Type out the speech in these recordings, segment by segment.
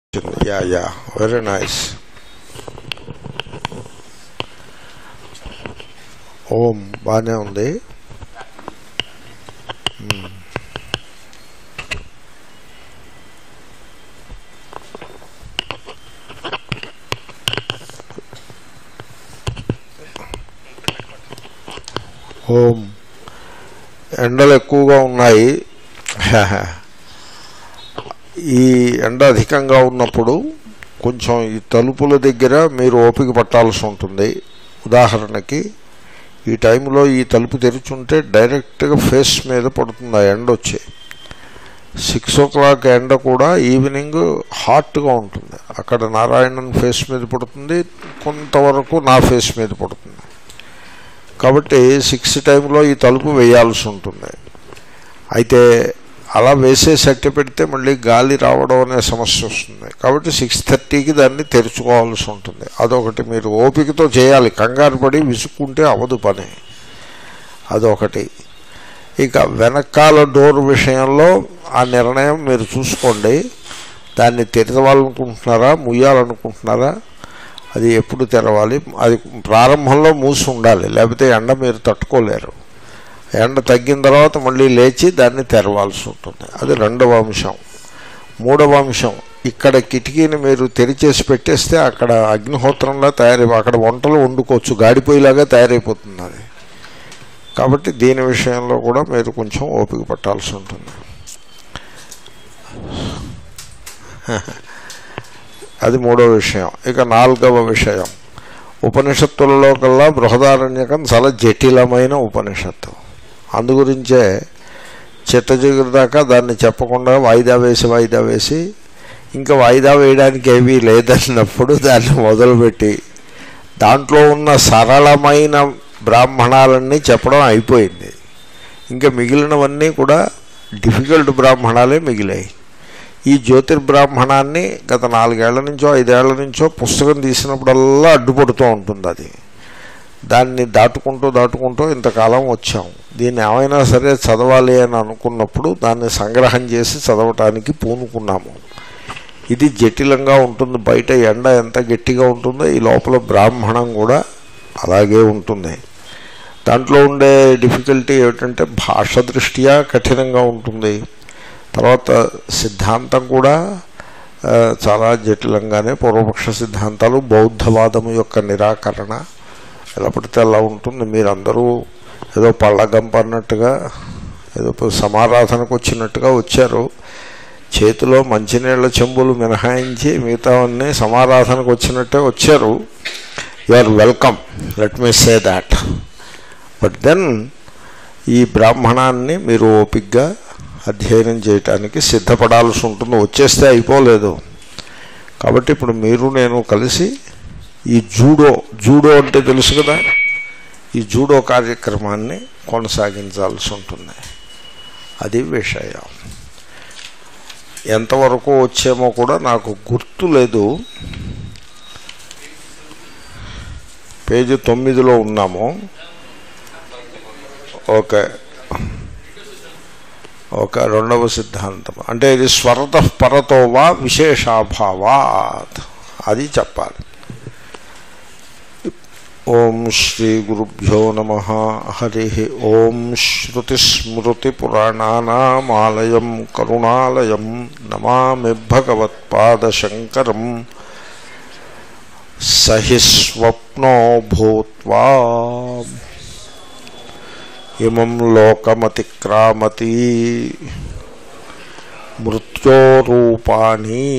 Yeah yeah very nice ఓం బాగానే ఉంది మ్మ్. ఓం ఎండలు ఎక్కువగా ఉన్నాయి ఈ ఎండ అధికంగా ఉన్నప్పుడు కొంచెం ఈ తలుపుల దగ్గర మీరు ఓపిక పట్టాల్సి ఉంటుంది ఉదాహరణకి ఈ టైంలో ఈ తలుపు తెరిచుంటే డైరెక్ట్గా ఫేస్ మీద పడుతుంది ఆ ఎండ వచ్చి సిక్స్ ఓ క్లాక్ ఎండ కూడా ఈవినింగ్ హాట్గా ఉంటుంది అక్కడ నారాయణన్ ఫేస్ మీద పడుతుంది కొంతవరకు నా ఫేస్ మీద పడుతుంది కాబట్టి సిక్స్ టైంలో ఈ తలుపు వేయాల్సి ఉంటుంది అయితే అలా వేసేసి అట్టి పెడితే మళ్ళీ గాలి రావడం అనే సమస్య వస్తుంది కాబట్టి సిక్స్ థర్టీకి దాన్ని తెరుచుకోవాల్సి ఉంటుంది అదొకటి మీరు ఓపికతో చేయాలి కంగారు పడి విసుక్కుంటే అవదు పని అదొకటి ఇక వెనకాల డోర్ విషయంలో ఆ నిర్ణయం మీరు చూసుకోండి దాన్ని తెరవాలనుకుంటున్నారా ముయ్యాలనుకుంటున్నారా అది ఎప్పుడు తెరవాలి అది ప్రారంభంలో మూసి ఉండాలి లేకపోతే ఎండ మీరు తట్టుకోలేరు ఎండ తగ్గిన తర్వాత మళ్ళీ లేచి దాన్ని తెరవాల్సి ఉంటుంది అది రెండవ అంశం మూడవ అంశం ఇక్కడ కిటికీని మీరు తెరిచేసి పెట్టేస్తే అక్కడ అగ్నిహోత్రంలా తయారై అక్కడ వంటలు వండుకోవచ్చు గాడిపోయేలాగా తయారైపోతుంది అది కాబట్టి దీని విషయంలో కూడా మీరు కొంచెం ఓపిక పట్టాల్సి ఉంటుంది అది మూడవ విషయం ఇక నాలుగవ విషయం ఉపనిషత్తులలో కల్లా బృహదారణ్యకం చాలా జటిలమైన ఉపనిషత్తు అందుగురించే చిత్తజిగురు దాకా దాన్ని చెప్పకుండా వాయిదా వేసి వాయిదా వేసి ఇంకా వాయిదా వేయడానికి ఏమీ లేదన్నప్పుడు దాన్ని మొదలుపెట్టి దాంట్లో ఉన్న సరళమైన బ్రాహ్మణాలన్నీ చెప్పడం అయిపోయింది ఇంకా మిగిలినవన్నీ కూడా డిఫికల్ట్ బ్రాహ్మణాలే మిగిలాయి ఈ జ్యోతిర్బ్రాహ్మణాన్ని గత నాలుగేళ్ల నుంచో ఐదేళ్ల నుంచో పుస్తకం తీసినప్పుడల్లా అడ్డుపడుతూ ఉంటుంది అది దాన్ని దాటుకుంటూ దాటుకుంటూ ఇంతకాలం వచ్చాం దీన్ని ఏమైనా సరే చదవాలి అని అనుకున్నప్పుడు దాన్ని సంగ్రహం చేసి చదవటానికి పూనుకున్నాము ఇది జటిలంగా ఉంటుంది బయట ఎండ ఎంత గట్టిగా ఉంటుందో ఈ లోపల బ్రాహ్మణం కూడా అలాగే ఉంటుంది దాంట్లో ఉండే డిఫికల్టీ ఏమిటంటే భాష దృష్ట్యా కఠినంగా ఉంటుంది తర్వాత సిద్ధాంతం కూడా ఆ, చాలా జటిలంగానే పూర్వపక్ష సిద్ధాంతాలు బౌద్ధవాదము యొక్క నిరాకరణ ఎలా పడితే అలా ఉంటుంది మీరందరూ ఏదో పళ్ళగంప అన్నట్టుగా ఏదో సమారాధనకు వచ్చినట్టుగా వచ్చారు చేతిలో మంచినీళ్ళ చెంబులు మినహాయించి మిగతావన్నీ సమారాధనకు వచ్చినట్టే వచ్చారు you are welcome let me say that but then ఈ బ్రాహ్మణాన్ని మీరు ఓపిగ్గా అధ్యయనం చేయటానికి సిద్ధపడాల్సి ఉంటుంది వచ్చేస్తే అయిపోలేదు కాబట్టి ఇప్పుడు మీరు నేను కలిసి ఈ జూడో జూడో అంటే తెలుసు కదా ఈ జూడో కార్యక్రమాన్ని కొనసాగించాల్సి ఉంటుంది అది విషయం ఎంతవరకు వచ్చేమో కూడా నాకు గుర్తు లేదు పేజీ తొమ్మిదిలో ఉన్నాము ఓకే ఒక రెండవ సిద్ధాంతం అంటే ఇది స్వరత పరతో వా విశేషాభావాత్ అది చెప్పాలి ఓం శ్రీ గురుభ్యో నమ హరి ఓం శ్రుతిస్మృతిపురాణానామాలయం కరుణాలయం నమామి భగవత్పాదశంకరం సహి స్వప్నో భూత్వా ఇమం లోకమతిక్రామతి మృత్యోరూపాణి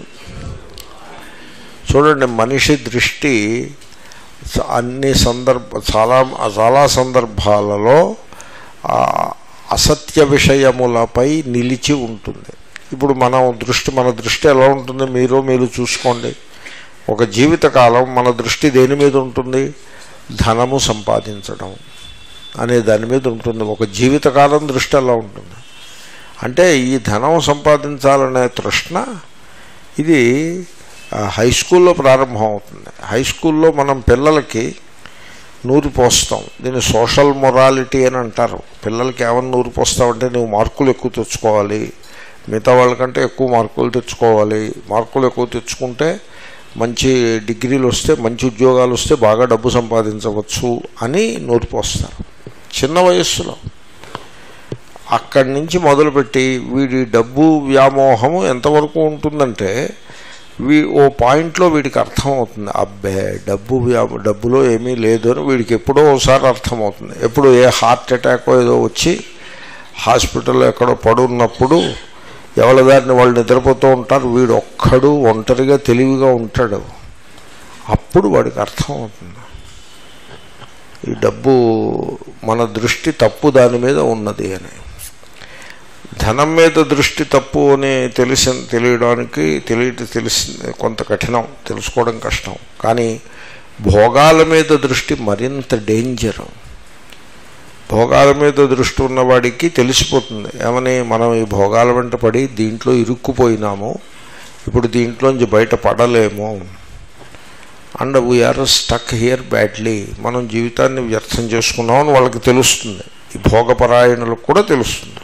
చూడండి మనిషి దృష్టి స- అన్ని సందర్భ చాలా చాలా సందర్భాలలో ఆ అసత్య విషయములపై నిలిచి ఉంటుంది ఇప్పుడు మనం దృష్టి మన దృష్టి ఎలా ఉంటుంది మీరు మీరు చూసుకోండి ఒక జీవితకాలం మన దృష్టి దేని మీద ఉంటుంది ధనము సంపాదించడం అనే దాని మీద ఉంటుంది ఒక జీవితకాలం దృష్టి అలా ఉంటుంది అంటే ఈ ధనం సంపాదించాలనే తృష్ణ ఇది ఆ, హై స్కూల్లో ప్రారంభం అవుతుంది హై స్కూల్లో మనం పిల్లలకి నూరి పోస్తాం దీన్ని సోషల్ మొరాలిటీ అని అంటారు పిల్లలకి ఏమన్నా నూరి పోస్తామంటే నువ్వు మార్కులు ఎక్కువ తెచ్చుకోవాలి మిగతా వాళ్ళకంటే ఎక్కువ మార్కులు తెచ్చుకోవాలి మార్కులు ఎక్కువ తెచ్చుకుంటే మంచి డిగ్రీలు వస్తే మంచి ఉద్యోగాలు వస్తే బాగా డబ్బు సంపాదించవచ్చు అని నోటిపోస్తారు చిన్న వయస్సులో అక్కడి నుంచి మొదలుపెట్టి వీడి డబ్బు వ్యామోహము ఎంతవరకు ఉంటుందంటే వీ ఓ పాయింట్లో వీడికి అర్థమవుతుంది అబ్బే డబ్బు వ్యా డబ్బులో ఏమీ లేదు అని వీడికి ఎప్పుడో ఒకసారి అర్థమవుతుంది ఎప్పుడు ఏ హార్ట్ అటాక్ ఏదో వచ్చి హాస్పిటల్లో ఎక్కడో పడున్నప్పుడు ఎవరి దారిని వాళ్ళు నిద్రపోతూ ఉంటారు వీడు ఒక్కడు ఒంటరిగా తెలివిగా ఉంటాడు అప్పుడు వాడికి అర్థమవుతుంది ఈ డబ్బు మన దృష్టి తప్పు దాని మీద ఉన్నది అని ధనం మీద దృష్టి తప్పు అని తెలిసి తెలియడానికి తెలియ తెలిసి కొంత కఠినం తెలుసుకోవడం కష్టం కానీ భోగాల మీద దృష్టి మరింత డేంజర్ భోగాల మీద దృష్టి ఉన్నవాడికి తెలిసిపోతుంది ఏమని మనం ఈ భోగాల వెంట పడి దీంట్లో ఇరుక్కుపోయినాము ఇప్పుడు దీంట్లోంచి బయట పడలేము and we are stuck here badly మనం జీవితాన్ని వ్యర్థం చేసుకున్నామని వాళ్ళకి తెలుస్తుంది ఈ భోగపరాయణులకు కూడా తెలుస్తుంది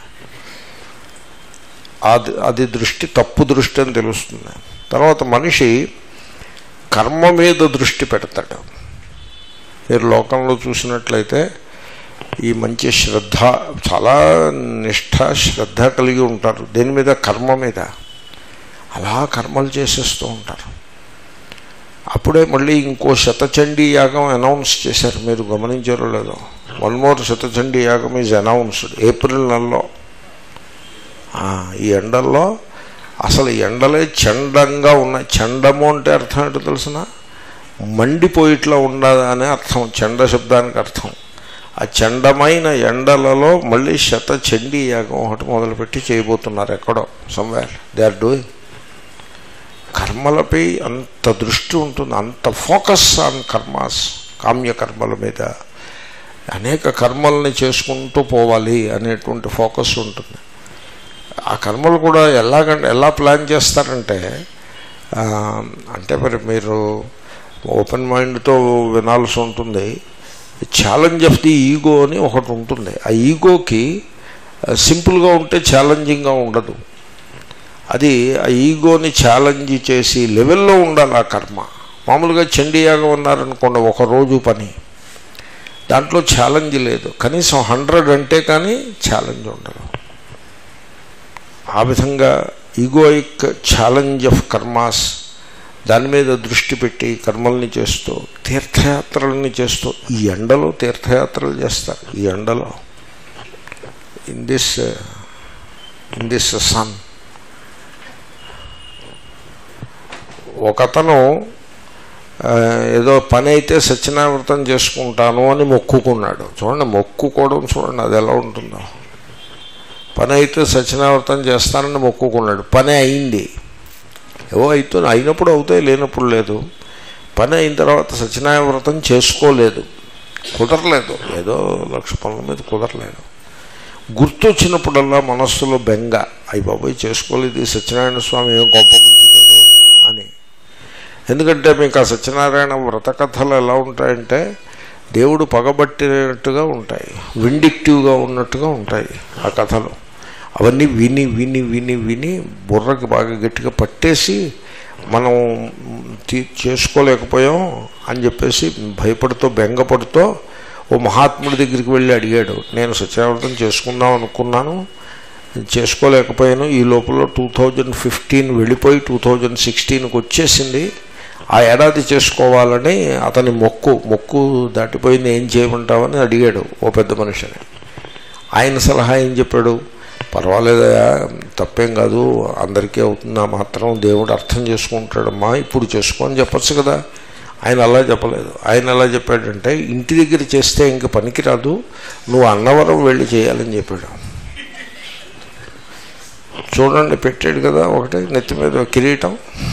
అది అది దృష్టి తప్పు దృష్టి అని తెలుస్తుంది తర్వాత మనిషి కర్మ మీద దృష్టి పెడతాడు మీరు లోకంలో చూసినట్లయితే ఈ మంచి శ్రద్ధ చాలా నిష్ఠ శ్రద్ధ కలిగి ఉంటారు దేని మీద కర్మ మీద అలా కర్మలు చేసేస్తూ ఉంటారు అప్పుడే మళ్ళీ ఇంకో శతచండీ యాగం అనౌన్స్ చేశారు మీరు గమనించారో లేదో వన్ మోర్ శతచండీ యాగం ఈజ్ అనౌన్స్డ్ ఏప్రిల్ నెలలో ఈ ఎండల్లో అసలు ఎండలే చండంగా ఉన్నాయి చండము అంటే అర్థం ఏంటో తెలిసిన మండిపోయిట్లా ఉండదు అనే అర్థం చండ శబ్దానికి అర్థం ఆ చండమైన ఎండలలో మళ్ళీ శత చండీ యాగం ఒకటి మొదలుపెట్టి చేయబోతున్నారు ఎక్కడో సమ్వేర్ దే ఆర్ డూయింగ్ కర్మలపై అంత దృష్టి ఉంటుంది అంత ఫోకస్ ఆన్ కర్మాస్ కామ్యకర్మల మీద అనేక కర్మల్ని చేసుకుంటూ పోవాలి అనేటువంటి ఫోకస్ ఉంటుంది ఆ కర్మలు కూడా ఎలాగంటే ఎలా ప్లాన్ చేస్తారంటే అంటే మరి మీరు ఓపెన్ మైండ్తో వినాల్సి ఉంటుంది ఛాలెంజ్ ఆఫ్ ది ఈగో అని ఒకటి ఉంటుంది ఆ ఈగోకి సింపుల్గా ఉంటే ఛాలెంజింగ్గా ఉండదు అది ఆ ఈగోని ఛాలెంజ్ చేసి లెవెల్లో ఉండాలి ఆ కర్మ మామూలుగా చండీయాగం ఉన్నారనుకోండి ఒక రోజు పని దాంట్లో ఛాలెంజ్ లేదు కనీసం హండ్రెడ్ అంటే కానీ ఛాలెంజ్ ఉండదు ఆ విధంగా ఈగోయిక్ ఛాలెంజ్ ఆఫ్ కర్మాస్ దాని మీద దృష్టి పెట్టి కర్మల్ని చేస్తూ తీర్థయాత్రలని చేస్తూ ఈ ఎండలో తీర్థయాత్రలు చేస్తారు ఈ ఎండలో in this in this sun ఒకతను ఏదో పని అయితే సత్యనావ్రతం చేసుకుంటాను అని మొక్కుకున్నాడు చూడండి మొక్కుకోవడం చూడండి అది ఎలా ఉంటుందో పని అయితే సత్యనావ్రతం చేస్తానని మొక్కుకున్నాడు పని అయింది ఏవో అవుతుంది అయినప్పుడు అవుతాయి లేనప్పుడు లేదు పని అయిన తర్వాత సత్యనారాయణ వ్రతం చేసుకోలేదు కుదరలేదు ఏదో లక్ష పనుల మీద కుదరలేదు గుర్తొచ్చినప్పుడల్లా మనస్సులో బెంగ అయ్యి బాబాయ్ చేసుకోలేదు ఈ సత్యనారాయణ స్వామి ఏం గొప్ప ముంచుతాడు అని ఎందుకంటే మీకు ఆ సత్యనారాయణ వ్రత కథలు ఎలా ఉంటాయంటే దేవుడు పగబట్టినట్టుగా ఉంటాయి విండిక్టివ్గా ఉన్నట్టుగా ఉంటాయి ఆ కథలు అవన్నీ విని విని విని విని బుర్రకి బాగా గట్టిగా పట్టేసి మనం చేసుకోలేకపోయాం అని చెప్పేసి భయపడుతూ బెంగపడుతూ ఓ మహాత్ముడి దగ్గరికి వెళ్ళి అడిగాడు నేను సత్యావ్రతం చేసుకుందాం అనుకున్నాను చేసుకోలేకపోయాను ఈ లోపల టూ థౌజండ్ ఫిఫ్టీన్ వెళ్ళిపోయి టూ థౌజండ్ సిక్స్టీన్కి వచ్చేసింది ఆ ఏడాది చేసుకోవాలని అతని మొక్కు మొక్కు దాటిపోయింది ఏం చేయమంటావని అడిగాడు ఓ పెద్ద మనిషిని ఆయన సలహా ఏం చెప్పాడు పర్వాలేదా తప్పేం కాదు అందరికీ అవుతుందా మాత్రం దేవుడు అర్థం చేసుకుంటాడమ్మా ఇప్పుడు చేసుకో అని చెప్పచ్చు కదా ఆయన అలా చెప్పలేదు ఆయన ఎలా చెప్పాడంటే ఇంటి దగ్గర చేస్తే ఇంక పనికిరాదు నువ్వు అన్నవరం వెళ్ళి చేయాలని చెప్పాడు చూడండి పెట్టాడు కదా ఒకటి నెత్తి మీద కిరీటం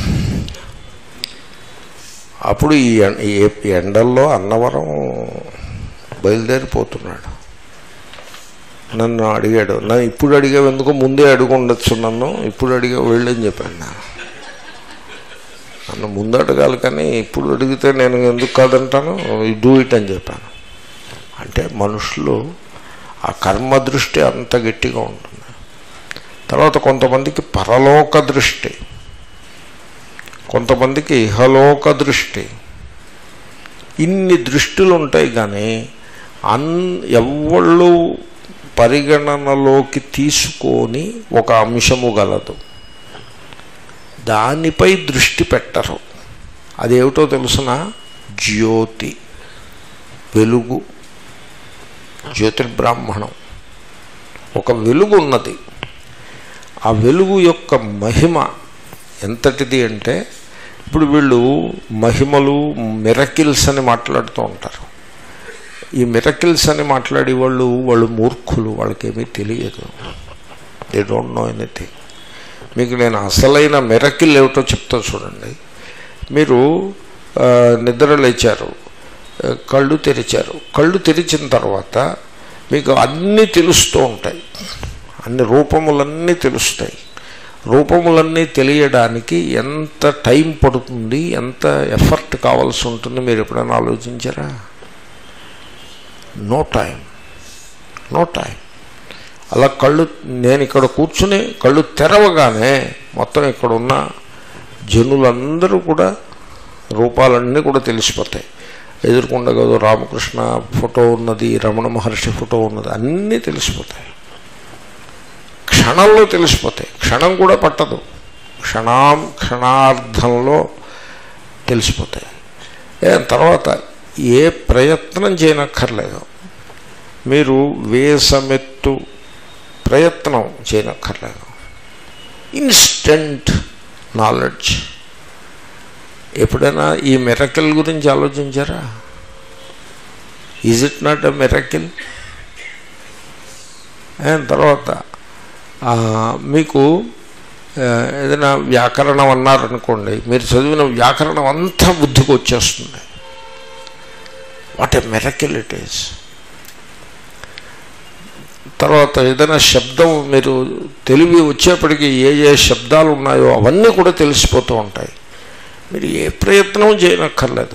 అప్పుడు ఈ ఎండల్లో అన్నవరం బయలుదేరిపోతున్నాడు నన్ను అడిగాడు నన్ను ఇప్పుడు అడిగావు ఎందుకు ముందే అడుగు ఉండొచ్చు నన్ను ఇప్పుడు అడిగా వెళ్ళని చెప్పాను నేను నన్ను ముందు అడగాలి కానీ ఇప్పుడు అడిగితే నేను ఎందుకు కాదంటాను డూ ఇట్ అని చెప్పాను అంటే మనుషులు ఆ కర్మ దృష్టి అంత గట్టిగా ఉంటుంది తర్వాత కొంతమందికి పరలోక దృష్టి కొంతమందికి ఇహలోక దృష్టి ఇన్ని దృష్టిలు ఉంటాయి కానీ అన్ ఎవళ్ళు పరిగణనలోకి తీసుకొని ఒక అంశము గలదు దానిపై దృష్టి పెట్టరు అదేమిటో తెలుసిన జ్యోతి వెలుగు జ్యోతిర్బ్రాహ్మణం ఒక వెలుగు ఉన్నది ఆ వెలుగు యొక్క మహిమ ఎంతటిది అంటే ఇప్పుడు వీళ్ళు మహిమలు మిరకిల్స్ అని మాట్లాడుతూ ఉంటారు ఈ మిరకిల్స్ అని మాట్లాడే వాళ్ళు వాళ్ళు మూర్ఖులు వాళ్ళకేమీ తెలియదు దే డోంట్ నో ఎనీథింగ్ మీకు నేను అసలైన మిరకిల్ ఏమిటో చెప్తా చూడండి మీరు ఆ, నిద్ర లేచారు ఆ, కళ్ళు తెరిచారు కళ్ళు తెరిచిన తర్వాత మీకు అన్నీ తెలుస్తూ ఉంటాయి అన్ని రూపములన్నీ తెలుస్తాయి రూపములన్నీ తెలియడానికి ఎంత టైం పడుతుంది ఎంత ఎఫర్ట్ కావాల్సి ఉంటుంది మీరు ఎప్పుడైనా ఆలోచించారా నో టైం నో టైం అలా కళ్ళు నేను ఇక్కడ కూర్చుని కళ్ళు తెరవగానే మొత్తం ఇక్కడ ఉన్న జనులందరూ కూడా రూపాలన్నీ కూడా తెలిసిపోతాయి ఎదుర్కొండగదో రామకృష్ణ ఫోటో ఉన్నది రమణ మహర్షి ఫోటో ఉన్నది అన్నీ తెలిసిపోతాయి క్షణంలో తెలిసిపోతాయి క్షణం కూడా పట్టదు క్షణాం క్షణార్థంలో తెలిసిపోతాయి ఏ తర్వాత ఏ ప్రయత్నం చేయనక్కర్లేదు మీరు వేసమెత్తు ప్రయత్నం చేయనక్కర్లేదు ఇన్స్టెంట్ నాలెడ్జ్ ఎప్పుడైనా ఈ మెరకిల్ గురించి ఆలోచించారా is it not a miracle తర్వాత ఆ, మీకు ఆ, ఏదైనా వ్యాకరణం అన్నారనుకోండి మీరు చదివిన వ్యాకరణం అంతా బుద్ధికి వచ్చేస్తుంది what a miracle it is తర్వాత ఏదైనా శబ్దం మీరు తెలివి వచ్చేప్పటికి ఏ ఏ శబ్దాలు ఉన్నాయో అవన్నీ కూడా తెలిసిపోతూ ఉంటాయి మీరు ఏ ప్రయత్నం చేయనక్కర్లేదు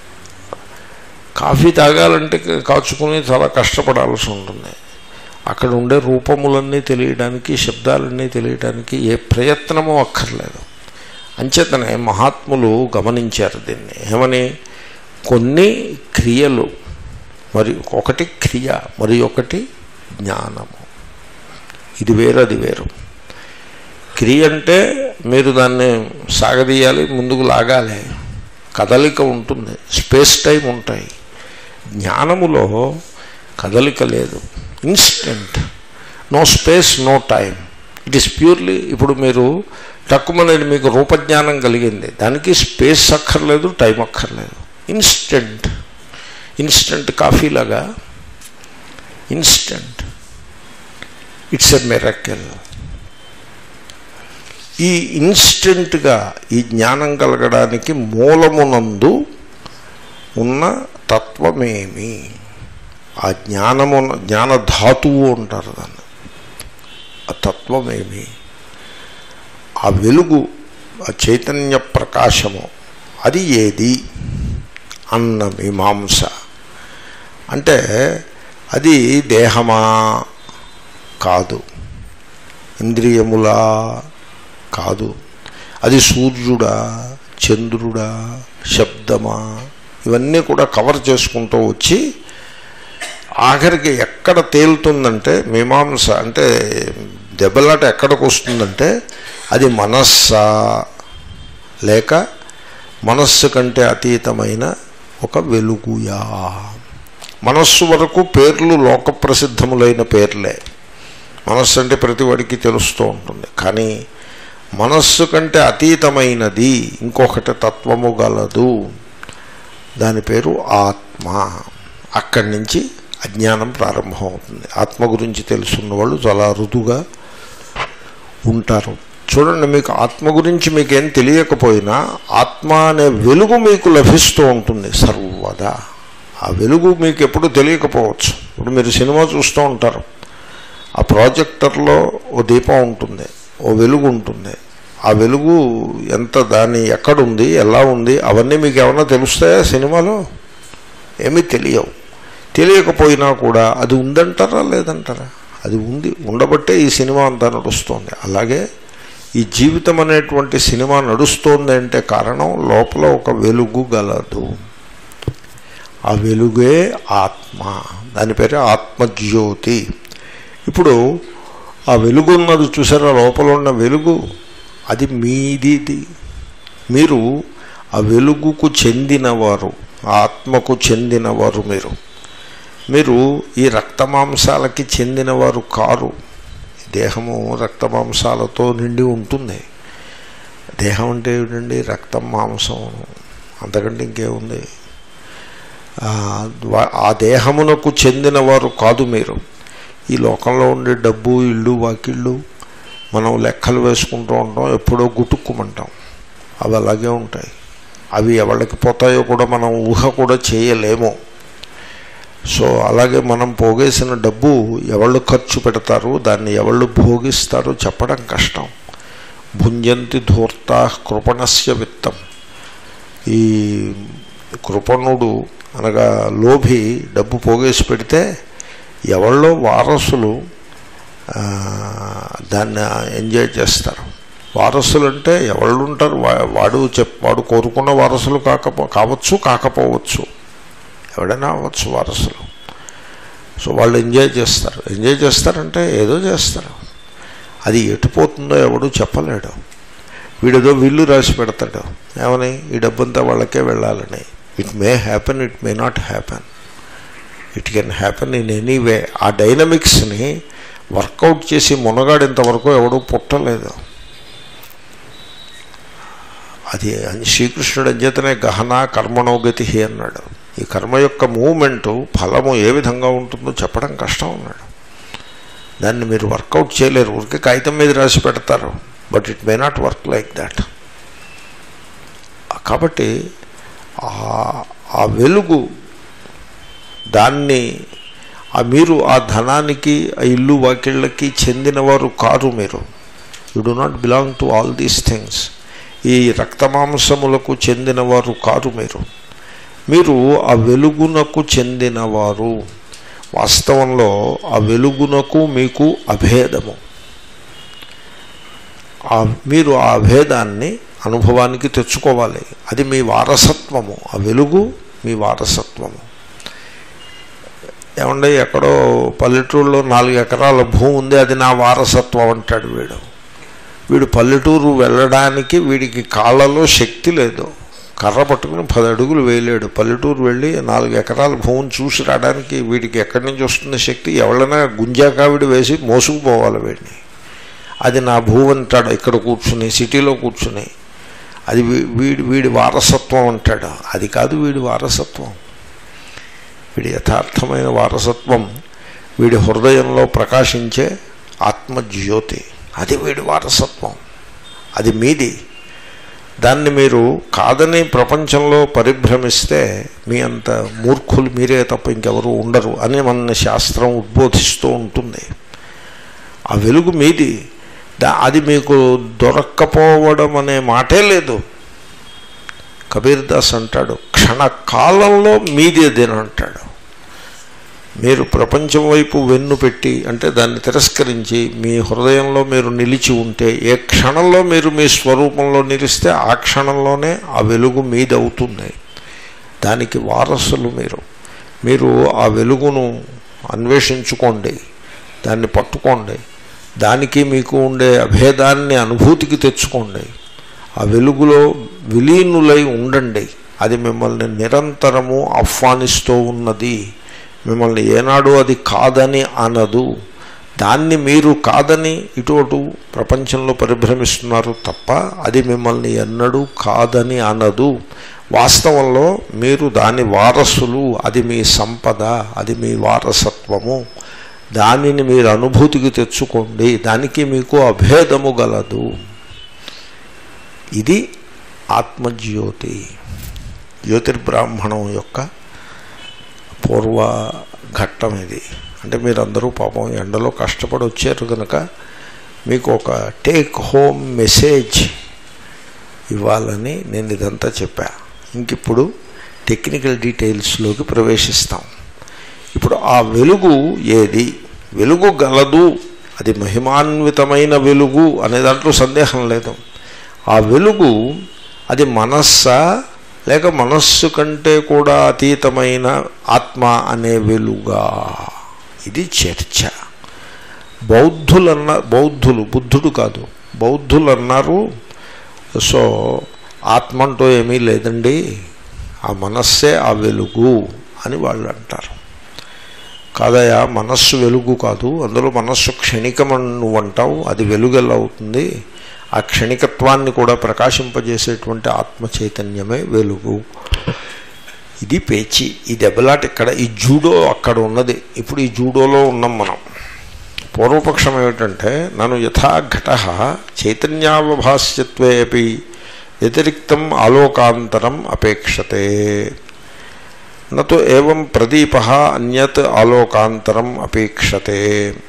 కాఫీ తాగాలంటే కాచుకుని చాలా కష్టపడాల్సి ఉంటుంది అక్కడ ఉండే రూపములన్నీ తెలియడానికి శబ్దాలన్నీ తెలియడానికి ఏ ప్రయత్నమూ అక్కర్లేదు అంచేతనే మహాత్ములు గమనించారు దీన్ని ఏమని కొన్ని క్రియలు మరి ఒకటి క్రియ మరి ఒకటి జ్ఞానము ఇది వేరు అది వేరు క్రియ అంటే మీరు దాన్ని సాగదీయాలి ముందుకు లాగాలి కదలిక ఉంటుంది స్పేస్ టైం ఉంటాయి జ్ఞానములో కదలిక లేదు instant no space no time it is purely ఇప్పుడు మీరు తక్కువనేది మీకు రూపజ్ఞానం కలిగింది దానికి స్పేస్ అక్కర్లేదు టైం అక్కర్లేదు ఇన్స్టెంట్ ఇన్స్టెంట్ కాఫీ లాగా ఇన్స్టెంట్ ఇట్స్ ఎ మెరకెల్ ఈ ఇన్స్టెంట్గా ఈ జ్ఞానం కలగడానికి మూలమునందు ఉన్న తత్వమేమి ఆ జ్ఞానము జ్ఞానధాతువు అంటారు దాన్ని ఆ తత్వమేమి ఆ వెలుగు ఆ చైతన్య ప్రకాశము అది ఏది అన్న మీమాంస అంటే అది దేహమా కాదు ఇంద్రియములా కాదు అది సూర్యుడా చంద్రుడా శబ్దమా ఇవన్నీ కూడా కవర్ చేసుకుంటూ వచ్చి ఆఖరికి ఎక్కడ తేలుతుందంటే మీమాంస అంటే దెబ్బలాట ఎక్కడికి వస్తుందంటే అది మనస్సా లేక మనస్సు కంటే అతీతమైన ఒక వెలుగుయా మనస్సు వరకు పేర్లు లోక ప్రసిద్ధములైన పేర్లే మనస్సు అంటే ప్రతి వాడికి తెలుస్తూ ఉంటుంది కానీ మనస్సు కంటే అతీతమైనది ఇంకొకటి తత్వము గలదు దాని పేరు ఆత్మ అక్కడి నుంచి అజ్ఞానం ప్రారంభమవుతుంది ఆత్మ గురించి తెలుసున్న వాళ్ళు చాలా అరుదుగా ఉంటారు చూడండి మీకు ఆత్మ గురించి మీకేం తెలియకపోయినా ఆత్మ అనే వెలుగు మీకు లభిస్తూ ఉంటుంది సర్వదా ఆ వెలుగు మీకు ఎప్పుడు తెలియకపోవచ్చు ఇప్పుడు మీరు సినిమా చూస్తూ ఉంటారు ఆ ప్రాజెక్టర్లో ఓ దీపం ఉంటుంది ఓ వెలుగు ఉంటుంది ఆ వెలుగు ఎంత దాని ఎక్కడుంది ఎలా ఉంది అవన్నీ మీకు ఏమన్నా తెలుస్తాయా సినిమాలో ఏమీ తెలియవు తెలియకపోయినా కూడా అది ఉందంటారా లేదంటారా అది ఉంది ఉండబట్టే ఈ సినిమా అంతా నడుస్తోంది అలాగే ఈ జీవితం అనేటువంటి సినిమా నడుస్తోంది అంటే కారణం లోపల ఒక వెలుగు గలదు ఆ వెలుగే ఆత్మ దాని పేరే ఆత్మజ్యోతి ఇప్పుడు ఆ వెలుగు ఉన్నది చూసారా లోపల ఉన్న వెలుగు అది మీదిది మీరు ఆ వెలుగుకు చెందినవారు ఆ ఆత్మకు చెందినవారు మీరు మీరు ఈ రక్తమాంసాలకి చెందినవారు కారు దేహము రక్తమాంసాలతో నిండి ఉంటుంది దేహం అంటే ఏమిటండి రక్తం మాంసం అంతకంటే ఇంకేముంది ఆ, వా- ఆ దేహమునకు చెందినవారు కాదు మీరు ఈ లోకంలో ఉండే డబ్బు ఇళ్ళు వాకిళ్ళు మనం లెక్కలు వేసుకుంటూ ఉంటాం ఎప్పుడో గుటుక్కుమంటాం అవి అలాగే ఉంటాయి అవి ఎవరికి పోతాయో కూడా మనం ఊహ కూడా చేయలేము సో అలాగే మనం పోగేసిన డబ్బు ఎవళ్ళు ఖర్చు పెడతారు దాన్ని ఎవళ్ళు భోగిస్తారో చెప్పడం కష్టం భుంజంతి ధూర్త కృపణస్య విత్తం ఈ కృపణుడు అనగా లోభి డబ్బు పోగేసి పెడితే ఎవళ్ళో వారసులు ఆ, దాన్ని ఎంజాయ్ చేస్తారు వారసులు అంటే ఎవళ్ళు ఉంటారు వా- వాడు చెప్ వాడు కోరుకున్న వారసులు కాకపో కావచ్చు కాకపోవచ్చు ఎవడైనా అవ్వచ్చు వారసులు సో వాళ్ళు ఎంజాయ్ చేస్తారు ఎంజాయ్ చేస్తారంటే ఏదో చేస్తారు అది ఎటుపోతుందో ఎవడు చెప్పలేడు వీడేదో విల్లు రాసి పెడతాడు ఏమని ఈ డబ్బంతా వాళ్ళకే వెళ్ళాలని it may happen it may not happen it can happen in any way ఆ డైనమిక్స్ని వర్కౌట్ చేసి మునగాడేంతవరకు ఎవడూ పుట్టలేదు అది శ్రీకృష్ణుడు అంచేతనే గహన కర్మణోగతి అన్నాడు ఈ కర్మ యొక్క మూమెంటు ఫలము ఏ విధంగా ఉంటుందో చెప్పడం కష్టం అన్నాడు దాన్ని మీరు వర్కౌట్ చేయలేరు ఊరికే కాగితం మీద రాసి పెడతారు but it may not work like that కాబట్టి ఆ- ఆ వెలుగు దాన్ని ఆ మీరు ఆ ధనానికి ఆ ఇల్లు వాకిళ్ళకి చెందినవారు కారు మీరు you do not belong to all these things ఈ రక్తమాంసములకు చెందినవారు కారు మీరు మీరు ఆ వెలుగునకు చెందినవారు వాస్తవంలో ఆ వెలుగునకు మీకు అభేదము ఆ మీరు ఆ అభేదాన్ని అనుభవానికి తెచ్చుకోవాలి అది మీ వారసత్వము ఆ వెలుగు మీ వారసత్వము ఏమంటే ఎక్కడో పల్లెటూరులో నాలుగు ఎకరాల భూమి ఉంది అది నా వారసత్వం అంటాడు వీడు వీడు పల్లెటూరు వెళ్ళడానికి వీడికి కాళ్ళలో శక్తి లేదు కర్ర పట్టుకుని పది అడుగులు వేయలేడు పల్లెటూరు వెళ్ళి నాలుగు ఎకరాల భూమిని చూసి రావడానికి వీడికి ఎక్కడి నుంచి వస్తుంది శక్తి ఎవరైనా గుంజాకావిడి వేసి మోసుకుపోవాలి వీడిని అది నా భూ అంటాడు ఇక్కడ కూర్చుని సిటీలో కూర్చుని అది వీ- వీడి వీడి వారసత్వం అంటాడు అది కాదు వీడి వారసత్వం వీడి యథార్థమైన వారసత్వం వీడి హృదయంలో ప్రకాశించే ఆత్మజ్యోతి అది వీడి వారసత్వం అది మీది దాన్ని మీరు కాదని ప్రపంచంలో పరిభ్రమిస్తే మీ అంత మూర్ఖులు మీరే తప్ప ఇంకెవరు ఉండరు అని మన శాస్త్రం ఉద్బోధిస్తూ ఉంటుంది ఆ వెలుగు మీది దా అది మీకు దొరక్కపోవడం అనే మాటే లేదు కబీర్ దాస్ అంటాడు క్షణకాలంలో మీది అదేని అంటాడు మీరు ప్రపంచం వైపు వెన్ను పెట్టి అంటే దాన్ని తిరస్కరించి మీ హృదయంలో మీరు నిలిచి ఉంటే ఏ క్షణంలో మీరు మీ స్వరూపంలో నిలిస్తే ఆ క్షణంలోనే ఆ వెలుగు మీది అవుతుంది దానికి వారసులు మీరు మీరు ఆ వెలుగును అన్వేషించుకోండి దాన్ని పట్టుకోండి దానికి మీకు ఉండే అభేదాన్ని అనుభూతికి తెచ్చుకోండి ఆ వెలుగులో విలీనులై ఉండండి అది మిమ్మల్ని నిరంతరము ఆహ్వానిస్తూ ఉన్నది మిమ్మల్ని ఏనాడు అది కాదని అనదు దాన్ని మీరు కాదని ఇటు అటు ప్రపంచంలో పరిభ్రమిస్తున్నారు తప్ప అది మిమ్మల్ని ఎన్నడూ కాదని అనదు వాస్తవంలో మీరు దాని వారసులు అది మీ సంపద అది మీ వారసత్వము దానిని మీరు అనుభూతికి తెచ్చుకోండి దానికి మీకు అభేదము గలదు ఇది ఆత్మజ్యోతి జ్యోతిర్బ్రాహ్మణం యొక్క పూర్వ ఘట్టం ఇది అంటే మీరందరూ పాపం ఎండలో కష్టపడి వచ్చారు కనుక మీకు ఒక టేక్ హోమ్ మెసేజ్ ఇవ్వాలని నేను ఇదంతా చెప్పా ఇంక ఇప్పుడు టెక్నికల్ డీటెయిల్స్లోకి ప్రవేశిస్తాం ఇప్పుడు ఆ వెలుగు ఏది వెలుగు గలదు అది మహిమాన్వితమైన వెలుగు అనే దాంట్లో సందేహం లేదు ఆ వెలుగు అది మనస్సా లేక మనస్సు కంటే కూడా అతీతమైన ఆత్మ అనే వెలుగా ఇది చర్చ బౌద్ధులన్న బౌద్ధులు బుద్ధుడు కాదు బౌద్ధులు అన్నారు సో ఆత్మ అంటూ ఏమీ లేదండి ఆ మనస్సే ఆ వెలుగు అని వాళ్ళు అంటారు కాదయా మనస్సు వెలుగు కాదు అందులో మనస్సు క్షణికమని నువ్వు అంటావు అది వెలుగు ఎలా అవుతుంది ఆ క్షణికత్వాన్ని కూడా ప్రకాశింపజేసేటువంటి ఆత్మ చైతన్యమే వెలుగు ఇది పేచి ఈ దెబ్బలాట ఇక్కడ ఈ జూడో అక్కడ ఉన్నది ఇప్పుడు ఈ జూడోలో ఉన్నాం మనం పూర్వపక్షం ఏమిటంటే నన్ను యథా ఘట చైతన్యావభాస్యత్వే అపి వ్యతిరిక్తం ఆలోకాంతరం అపేక్షతే నతో ఏం ప్రదీప అన్యత్ ఆలోకాంతరం అపేక్షతే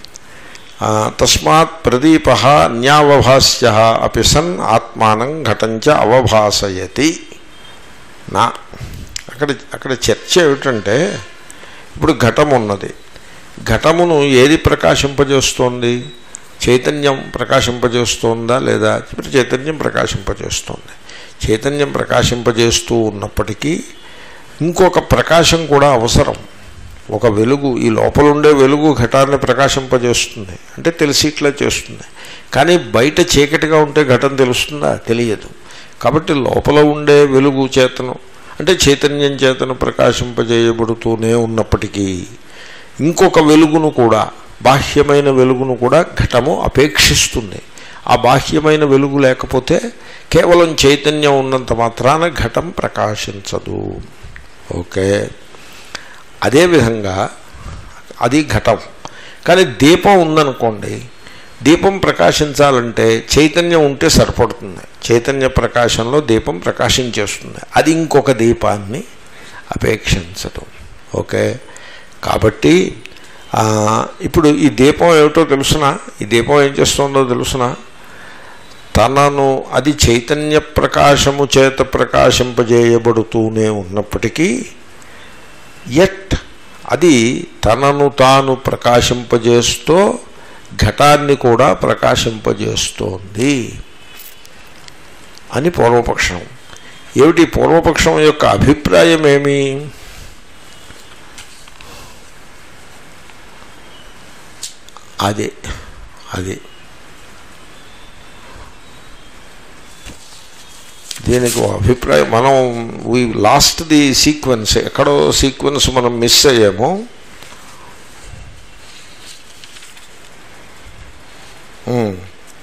తస్మాత్ ప్రదీప అన్యావభాస్య అపి సన్ ఆత్మానం ఘటంచ అవభాసయతి నా అక్కడ అక్కడ చర్చ ఏమిటంటే ఇప్పుడు ఘటం ఉన్నది ఘటమును ఏది ప్రకాశింపజేస్తోంది చైతన్యం ప్రకాశింపజేస్తోందా లేదా ఇప్పుడు చైతన్యం ప్రకాశింపజేస్తోంది చైతన్యం ప్రకాశింపజేస్తూ ఉన్నప్పటికీ ఇంకొక ప్రకాశం కూడా అవసరం ఒక వెలుగు ఈ లోపల ఉండే వెలుగు ఘటాన్ని ప్రకాశింపజేస్తుంది అంటే తెలిసి ఇట్లా చేస్తుంది కానీ బయట చీకటిగా ఉంటే ఘటం తెలుస్తుందా తెలియదు కాబట్టి లోపల ఉండే వెలుగు చేతను అంటే చైతన్యం చేతను ప్రకాశింపజేయబడుతూనే ఉన్నప్పటికీ ఇంకొక వెలుగును కూడా బాహ్యమైన వెలుగును కూడా ఘటము అపేక్షిస్తుంది ఆ బాహ్యమైన వెలుగు లేకపోతే కేవలం చైతన్యం ఉన్నంత మాత్రాన ఘటం ప్రకాశించదు ఓకే అదేవిధంగా అది ఘటం కానీ దీపం ఉందనుకోండి దీపం ప్రకాశించాలంటే చైతన్యం ఉంటే సరిపడుతుంది చైతన్య ప్రకాశంలో దీపం ప్రకాశించేస్తుంది అది ఇంకొక దీపాన్ని అపేక్షించదు ఓకే కాబట్టి ఇప్పుడు ఈ దీపం ఏమిటో తెలుసునా ఈ దీపం ఏం చేస్తుందో తెలుసునా తనను అది చైతన్య ప్రకాశము చేత ప్రకాశింపజేయబడుతూనే ఉన్నప్పటికీ ఎట్ అది తనను తాను ప్రకాశింపజేస్తూ ఘటాన్ని కూడా ప్రకాశింపజేస్తోంది అని పూర్వపక్షం ఏమిటి పూర్వపక్షం యొక్క అభిప్రాయం ఏమి అదే అది దీనికి ఓ అభిప్రాయం మనం వీ లాస్ట్ ది సీక్వెన్స్ ఎక్కడో సీక్వెన్స్ మనం మిస్ అయ్యాము ఉమ్.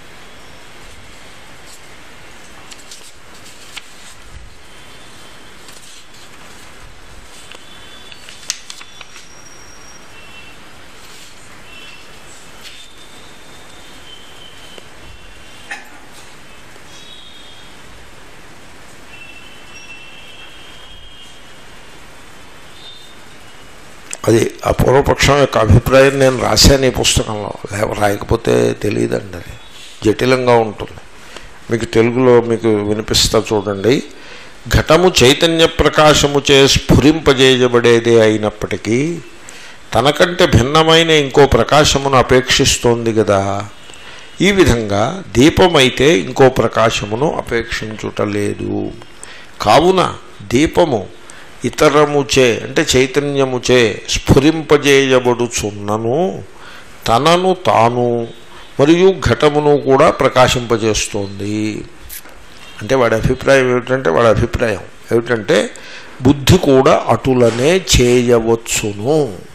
అది ఆ పూర్వపక్షం యొక్క అభిప్రాయం నేను రాశాను ఈ పుస్తకంలో లేక రాయకపోతే తెలియదండి అది జటిలంగా ఉంటుంది మీకు తెలుగులో మీకు వినిపిస్తా చూడండి ఘటము చైతన్య ప్రకాశము చే స్ఫురింపజేయబడేదే అయినప్పటికీ తనకంటే భిన్నమైన ఇంకో ప్రకాశమును అపేక్షిస్తోంది కదా ఈ విధంగా దీపమైతే ఇంకో ప్రకాశమును అపేక్షించుట లేదు కావున దీపము ఇతరముచే అంటే చైతన్యముచే స్ఫురింపజేయబడుచున్నను తనను తాను మరియు ఘటమును కూడా ప్రకాశింపజేస్తోంది అంటే వాడి అభిప్రాయం ఏమిటంటే వాడి అభిప్రాయం ఏమిటంటే బుద్ధి కూడా అటులనే చేయవచ్చును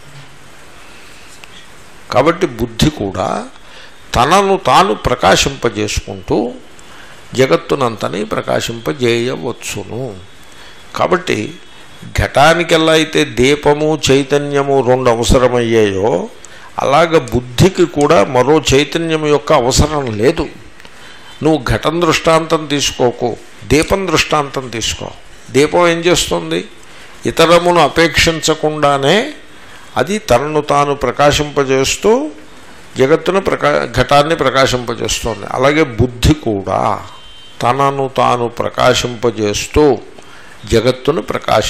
కాబట్టి బుద్ధి కూడా తనను తాను ప్రకాశింపజేసుకుంటూ జగత్తునంతని ప్రకాశింపజేయవచ్చును కాబట్టి ఘటానికి ఎలా అయితే దీపము చైతన్యము రెండు అవసరమయ్యాయో అలాగ బుద్ధికి కూడా మరో చైతన్యం యొక్క అవసరం లేదు నువ్వు ఘటం దృష్టాంతం తీసుకోకు దీపం దృష్టాంతం తీసుకో దీపం ఏం చేస్తుంది ఇతరమును అపేక్షించకుండానే అది తనను తాను ప్రకాశింపజేస్తూ జగత్తును ప్రకా ఘటాన్ని ప్రకాశింపజేస్తుంది అలాగే బుద్ధి కూడా తనను తాను ప్రకాశింపజేస్తూ జగత్తును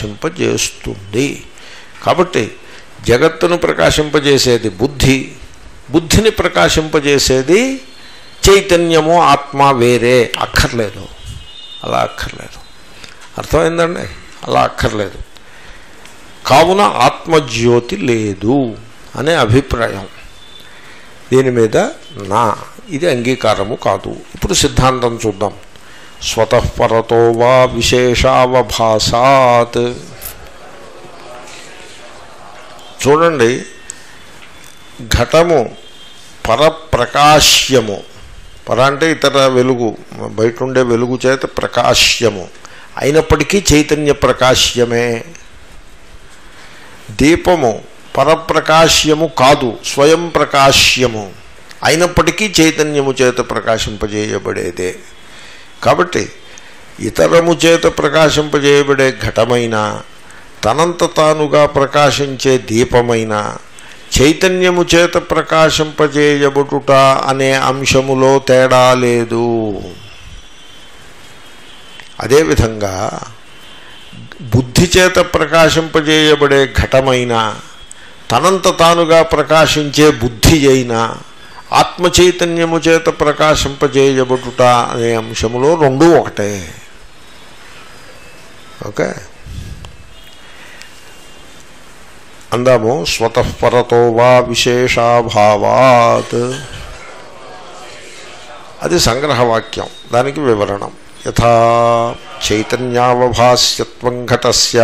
ప్రకాశింపజేస్తుంది కాబట్టి జగత్తును ప్రకాశింపజేసేది బుద్ధి బుద్ధిని ప్రకాశింపజేసేది చైతన్యము ఆత్మ వేరే అక్కర్లేదు అలా అక్కర్లేదు అర్థమైందండి అలా అక్కర్లేదు కావున ఆత్మజ్యోతి లేదు అనే అభిప్రాయం దీని మీద నా ఇది అంగీకారము కాదు ఇప్పుడు సిద్ధాంతం చూద్దాం స్వతఃపరతో వా విశేషావభాసాత్ చూడండి ఘటము పరప్రకాశ్యము పర అంటే ఇతర వెలుగు బయట ఉండే వెలుగు చేత ప్రకాశ్యము అయినప్పటికీ చైతన్య ప్రకాశ్యమే దీపము పరప్రకాశ్యము కాదు స్వయం ప్రకాశ్యము అయినప్పటికీ చైతన్యము చేత ప్రకాశింపజేయబడేదే కాబట్టి ఇతరము చేత ప్రకాశింపజేయబడే ఘటమైన తనంత తానుగా ప్రకాశించే దీపమైన చైతన్యము చేత ప్రకాశింపజేయబడుట అనే అంశములో తేడా లేదు అదేవిధంగా బుద్ధి చేత ప్రకాశింపజేయబడే ఘటమైన తనంత తానుగా ప్రకాశించే బుద్ధి అయినా ఆత్మ చైతన్యము చేత ప్రకాశింపజేయబడుట అనే అంశములో రెండూ ఒకటే ఓకే అందాము స్వతఃపరతో వా విశేషాభావాత్ అది సంగ్రహవాక్యం దానికి వివరణం యథా చైతన్యావభాస్యత్వం ఘటస్య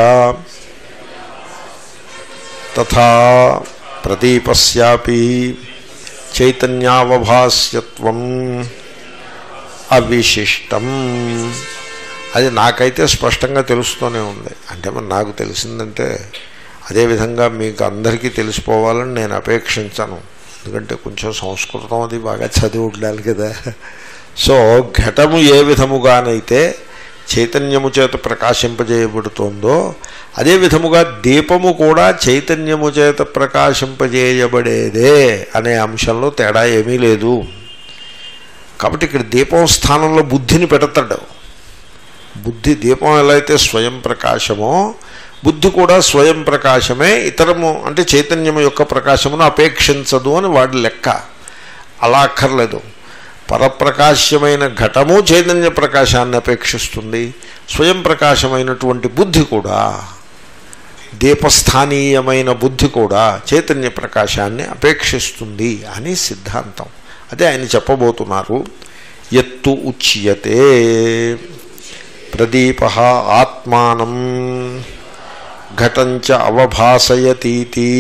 తథా ప్రదీపస్యాపి చైతన్యావభాస్యత్వం అవిశిష్టం అది నాకైతే స్పష్టంగా తెలుస్తూనే ఉంది అంటే మరి నాకు తెలిసిందంటే అదేవిధంగా మీకు అందరికీ తెలిసిపోవాలని నేను అపేక్షించను ఎందుకంటే కొంచెం సంస్కృతం అది బాగా చదివి ఉండాలి కదా సో ఘటము ఏ విధముగానైతే చైతన్యము చేత ప్రకాశింపజేయబడుతోందో అదే విధముగా దీపము కూడా చైతన్యము చేత ప్రకాశింపజేయబడేదే అనే అంశంలో తేడా ఏమీ లేదు కాబట్టి ఇక్కడ దీపం స్థానంలో బుద్ధిని పెడతాడు బుద్ధి దీపం ఎలా అయితే స్వయం ప్రకాశమో బుద్ధి కూడా స్వయం ప్రకాశమే ఇతరము అంటే చైతన్యము యొక్క ప్రకాశమును అపేక్షించదు అని వాడి లెక్క అలా అక్కర్లేదు పరప్రకాశ్యమైన ఘటము చైతన్య ప్రకాశాన్ని అపేక్షిస్తుంది స్వయం ప్రకాశమైనటువంటి బుద్ధి కూడా దీపస్థానీయమైన బుద్ధి కూడా చైతన్య ప్రకాశాన్ని అపేక్షిస్తుంది అని సిద్ధాంతం అదే ఆయన చెప్పబోతున్నారు ఎత్తు ఉచ్యతే ప్రదీప ఆత్మానం ఘటంచ అవభాసయతీతి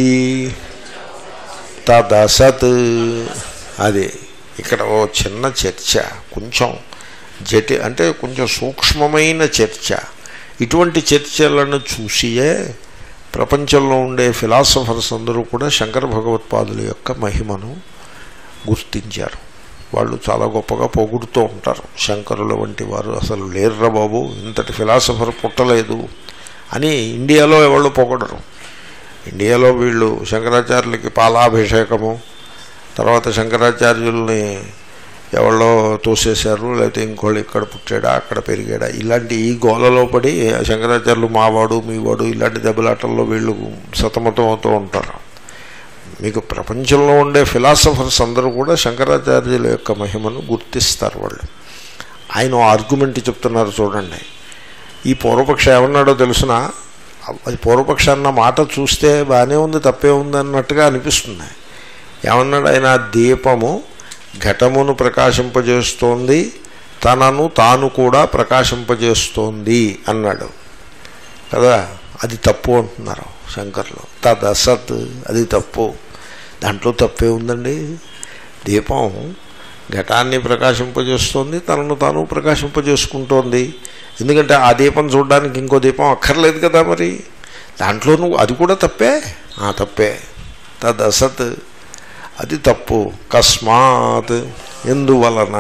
తదసత్ అది ఇక్కడ ఓ చిన్న చర్చ కొంచెం జటి అంటే కొంచెం సూక్ష్మమైన చర్చ ఇటువంటి చర్చలను చూసియే ప్రపంచంలో ఉండే ఫిలాసఫర్స్ అందరూ కూడా శంకర భగవత్పాదుల యొక్క మహిమను గుర్తించారు వాళ్ళు చాలా గొప్పగా పొగుడుతూ ఉంటారు శంకరుల వంటి వారు అసలు లేర్రా బాబు ఇంతటి ఫిలాసఫర్ పుట్టలేదు అని ఇండియాలో ఎవళ్ళు పొగడరు ఇండియాలో వీళ్ళు శంకరాచార్యులకి పాలాభిషేకము తర్వాత శంకరాచార్యుల్ని ఎవరో తోసేశారు లేకపోతే ఇంకోళ్ళు ఇక్కడ పుట్టాడా అక్కడ పెరిగాడా ఇలాంటి ఈ గోలలో పడి శంకరాచార్యులు మావాడు మీవాడు ఇలాంటి దెబ్బలాటల్లో వీళ్ళు సతమతం అవుతూ ఉంటారు మీకు ప్రపంచంలో ఉండే ఫిలాసఫర్స్ అందరూ కూడా శంకరాచార్యుల యొక్క మహిమను గుర్తిస్తారు వాళ్ళు ఆయన ఆర్గ్యుమెంట్ చెప్తున్నారు చూడండి ఈ పూర్వపక్ష ఏమన్నాడో తెలుసిన అది పూర్వపక్ష అన్న మాట చూస్తే బాగానే ఉంది తప్పే ఉంది అన్నట్టుగా అనిపిస్తుంది ఏమన్నాడు ఆయన దీపము ఘటమును ప్రకాశింపజేస్తోంది తనను తాను కూడా ప్రకాశింపజేస్తోంది అన్నాడు కదా అది తప్పు అంటున్నారు శంకర్లు తదసత్ అది తప్పు దాంట్లో తప్పే ఉందండి దీపం ఘటాన్ని ప్రకాశింపజేస్తోంది తనను తాను ప్రకాశింపజేసుకుంటోంది ఎందుకంటే ఆ దీపం చూడడానికి ఇంకో దీపం అక్కర్లేదు కదా మరి దాంట్లో నువ్వు అది కూడా తప్పే ఆ తప్పే తదసత్ అది తప్పు కస్మాత్ ఎందువలన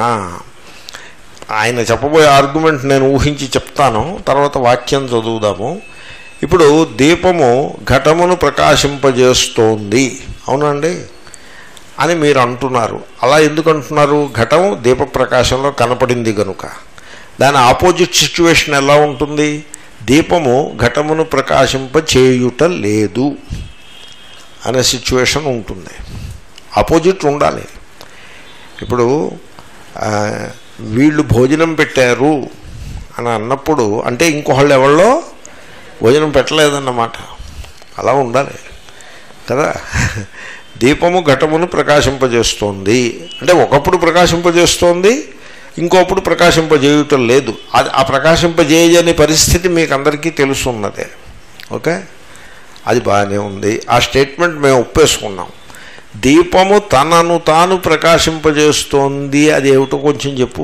ఆయన చెప్పబోయే ఆర్గ్యుమెంట్ నేను ఊహించి చెప్తాను తర్వాత వాక్యం చదువుదాము ఇప్పుడు దీపము ఘటమును ప్రకాశింపజేస్తోంది అవునండి అని మీరు అంటున్నారు అలా ఎందుకు అంటున్నారు ఘటం దీప ప్రకాశంలో కనపడింది కనుక దాని ఆపోజిట్ సిచ్యువేషన్ ఎలా ఉంటుంది దీపము ఘటమును ప్రకాశింపచేయుట లేదు అనే సిచ్యువేషన్ ఉంటుంది ఆపోజిట్ ఉండాలి ఇప్పుడు ఆ, వీళ్ళు భోజనం పెట్టారు అని అన్నప్పుడు అంటే ఇంకొకళ్ళు ఎవళ్ళో భోజనం పెట్టలేదన్నమాట అలా ఉండాలి కదా దీపము ఘటమును ప్రకాశింపజేస్తోంది అంటే ఒకప్పుడు ప్రకాశింపజేస్తోంది ఇంకోప్పుడు ప్రకాశింపజేయటం లేదు అది ఆ ప్రకాశింపజేయని పరిస్థితి మీకు అందరికీ తెలుసున్నదే ఓకే అది బాగానే ఉంది ఆ స్టేట్మెంట్ మేము ఒప్పేసుకున్నాం దీపము తనను తాను ప్రకాశింపజేస్తోంది అది ఏమిటో కొంచెం చెప్పు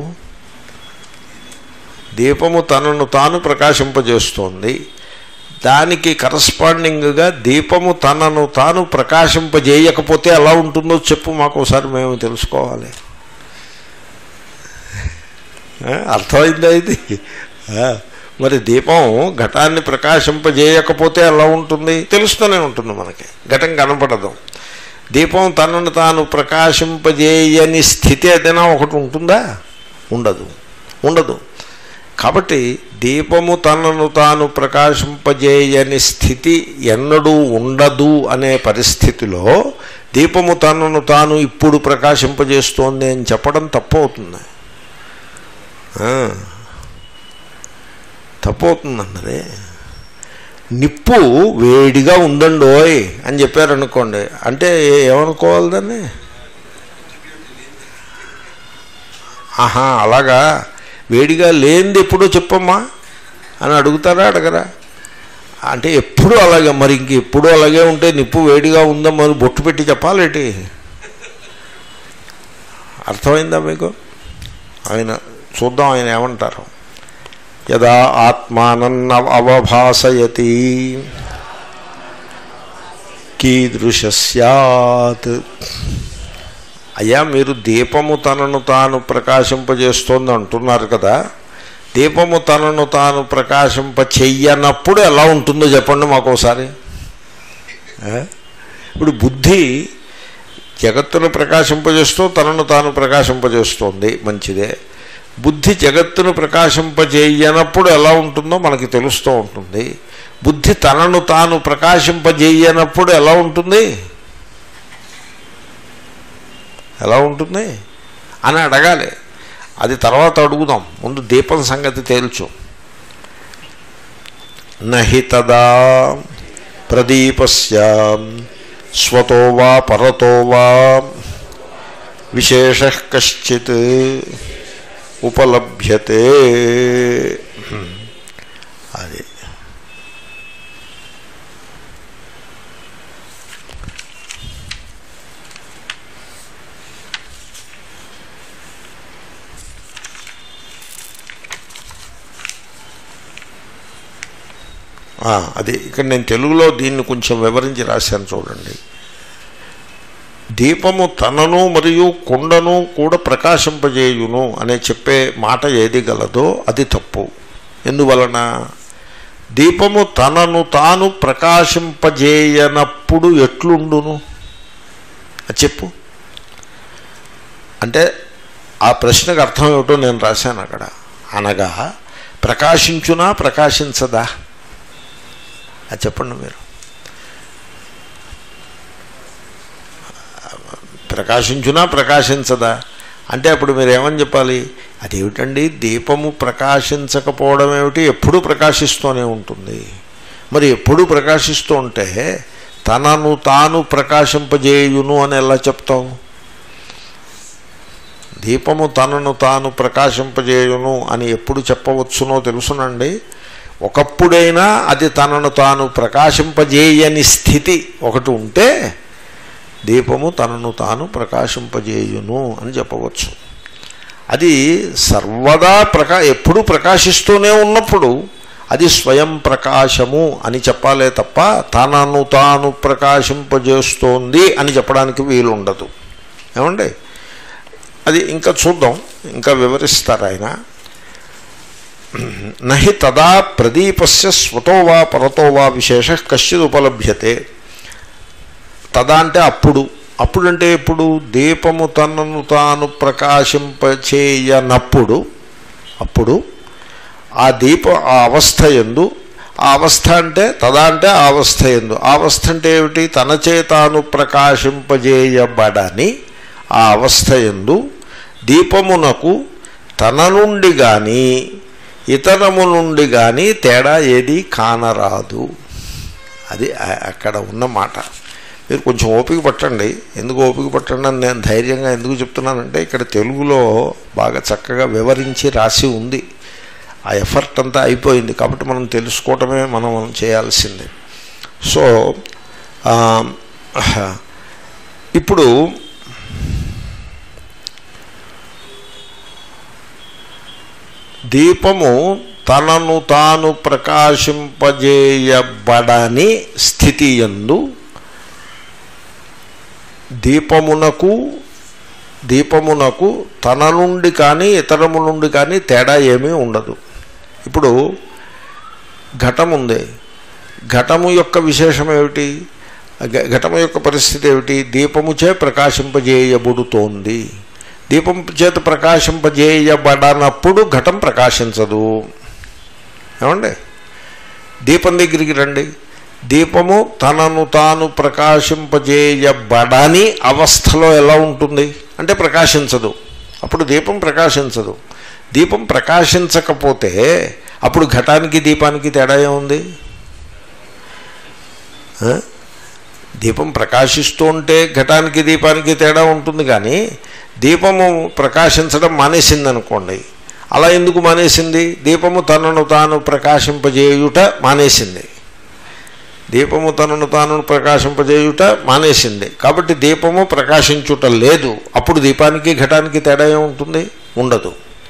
దీపము తనను తాను ప్రకాశింపజేస్తోంది దానికి కరస్పాండింగ్గా దీపము తనను తాను ప్రకాశింపజేయకపోతే ఎలా ఉంటుందో చెప్పు మాకు ఒకసారి మేము తెలుసుకోవాలి ఆ, అర్థమైందా ఇది ఆ, మరి దీపం ఘటాన్ని ప్రకాశింపజేయకపోతే ఎలా ఉంటుంది తెలుస్తూనే ఉంటుంది మనకి ఘటం కనపడదు దీపం తనను తాను ప్రకాశింపజేయని స్థితి ఏదైనా ఒకటి ఉంటుందా ఉండదు ఉండదు కాబట్టి దీపము తనను తాను ప్రకాశింపజేయని స్థితి ఎన్నడూ ఉండదు అనే పరిస్థితిలో దీపము తనను తాను ఇప్పుడు ప్రకాశింపజేస్తోంది అని చెప్పడం తప్పు అవుతుంది ఆ, తప్పు అవుతుందన్నది నిప్పు వేడిగా ఉందండోయ్ అని చెప్పారనుకోండి అంటే ఏమనుకోవాలి దాన్ని ఆహా అలాగా వేడిగా లేనిది ఎప్పుడో చెప్పమ్మా అని అడుగుతారా అడగరా అంటే ఎప్పుడు అలాగే మరి ఇంక ఎప్పుడు అలాగే ఉంటే నిప్పు వేడిగా ఉందా మరి బొట్టు పెట్టి చెప్పాలేటి అర్థమైందా మీకు ఆయన చూద్దాం ఆయన ఏమంటారు యదా ఆత్మానన్న అవభాసయతి కీదృశ సత్ అయ్యా మీరు దీపము తనను తాను ప్రకాశింపజేస్తోంది అంటున్నారు కదా దీపము తనను తాను ప్రకాశింప చెయ్యనప్పుడు ఎలా ఉంటుందో చెప్పండి మాకు ఒకసారి ఆ? ఇప్పుడు బుద్ధి జగత్తును ప్రకాశింపజేస్తూ తనను తాను ప్రకాశింపజేస్తోంది మంచిదే బుద్ధి జగత్తును ప్రకాశింపజేయనప్పుడు ఎలా ఉంటుందో మనకి తెలుస్తూ ఉంటుంది బుద్ధి తనను తాను ప్రకాశింపజేయనప్పుడు ఎలా ఉంటుంది ఎలా ఉంటుంది అని అడగాలి అది తర్వాత అడుగుదాం ముందు దీపం సంగతి తేల్చు నహి తదా ప్రదీపస్య స్వతో వా పరతో వా విశేష కశ్చిత్ ఉపలభ్యతే అది ఆ, అది ఇక్కడ నేను తెలుగులో దీన్ని కొంచెం వివరించి రాశాను చూడండి దీపము తనను మరియు కుండను కూడా ప్రకాశింపజేయును అనే చెప్పే మాట ఏది గలదో అది తప్పు ఎందువలన దీపము తనను తాను ప్రకాశింపజేయనప్పుడు ఎట్లుండును అది చెప్పు అంటే ఆ ప్రశ్నకు అర్థం ఏమిటో నేను రాశాను అక్కడ అనగా ప్రకాశించునా ప్రకాశించదా అది చెప్పండి మీరు ప్రకాశించునా ప్రకాశించదా అంటే అప్పుడు మీరు ఏమని చెప్పాలి అదేమిటండి దీపము ప్రకాశించకపోవడం ఏమిటి ఎప్పుడూ ప్రకాశిస్తూనే ఉంటుంది మరి ఎప్పుడూ ప్రకాశిస్తూ ఉంటే తనను తాను ప్రకాశింపజేయును అని ఎలా చెప్తావు దీపము తనను తాను ప్రకాశింపజేయును అని ఎప్పుడు చెప్పవచ్చునో తెలుసునండి ఒకప్పుడైనా అది తనను తాను ప్రకాశింపజేయని స్థితి ఒకటి ఉంటే దీపము తనను తాను ప్రకాశింపజేయును అని చెప్పవచ్చు అది సర్వదా ప్రకా ఎప్పుడూ ప్రకాశిస్తూనే ఉన్నప్పుడు అది స్వయం ప్రకాశము అని చెప్పాలే తప్ప తనను తాను ప్రకాశింపజేస్తోంది అని చెప్పడానికి వీలు ఉండదు ఏమండి అది ఇంకా చూద్దాం ఇంకా వివరిస్తారు ఆయన నహి తదా ప్రదీపస్య స్వతో వా పరతో వా విశేష కశ్చిత్ ఉపలభ్యతే తదా అంటే అప్పుడు అప్పుడంటే ఇప్పుడు దీపము తనను తాను ప్రకాశింపచేయనప్పుడు అప్పుడు ఆ దీప ఆ అవస్థ ఎందు ఆ అవస్థ అంటే తదా అంటే ఆ అవస్థ ఎందు ఆ అవస్థ అంటే ఏమిటి తన చేతాను ప్రకాశింపజేయబడని ఆ అవస్థ ఎందు దీపమునకు తన నుండి కానీ ఇతరము నుండి కానీ తేడా ఏది కానరాదు అది ఆ- అక్కడ ఉన్న మాట మీరు కొంచెం ఓపిక పట్టండి ఎందుకు ఓపిక పట్టండి అని నేను ధైర్యంగా ఎందుకు చెప్తున్నానంటే ఇక్కడ తెలుగులో బాగా చక్కగా వివరించి రాసి ఉంది ఆ ఎఫర్ట్ అంతా అయిపోయింది కాబట్టి మనం తెలుసుకోవటమే మనం చేయాల్సింది సో ఆ, ఇప్పుడు దీపము తనను తాను ప్రకాశింపజేయబడని స్థితి ఎందు దీపమునకు దీపమునకు తన నుండి కానీ ఇతరము నుండి కానీ తేడా ఏమీ ఉండదు ఇప్పుడు ఘటం ఉంది ఘటము యొక్క విశేషం ఏమిటి ఘ- ఘటము యొక్క పరిస్థితి ఏమిటి దీపముచే ప్రకాశింపజేయబడుతోంది దీపం చేత ప్రకాశింపజేయబడనప్పుడు ఘటం ప్రకాశించదు ఏమండి దీపం దగ్గరికి రండి దీపము తనను తాను ప్రకాశింపజేయబడని అవస్థలో ఎలా ఉంటుంది అంటే ప్రకాశించదు అప్పుడు దీపం ప్రకాశించదు దీపం ప్రకాశించకపోతే అప్పుడు ఘటానికి దీపానికి తేడా ఏముంది ఆ? దీపం ప్రకాశిస్తూ ఉంటే ఘటానికి దీపానికి తేడా ఉంటుంది కానీ దీపము ప్రకాశించడం మానేసింది అనుకోండి అలా ఎందుకు మానేసింది దీపము తనను తాను ప్రకాశింపజేయుట మానేసింది దీపము తనను తాను ప్రకాశింపజేయుట మానేసింది కాబట్టి దీపము ప్రకాశించుట లేదు అప్పుడు దీపానికి ఘటానికి తేడా ఏముంటుంది ఉండదు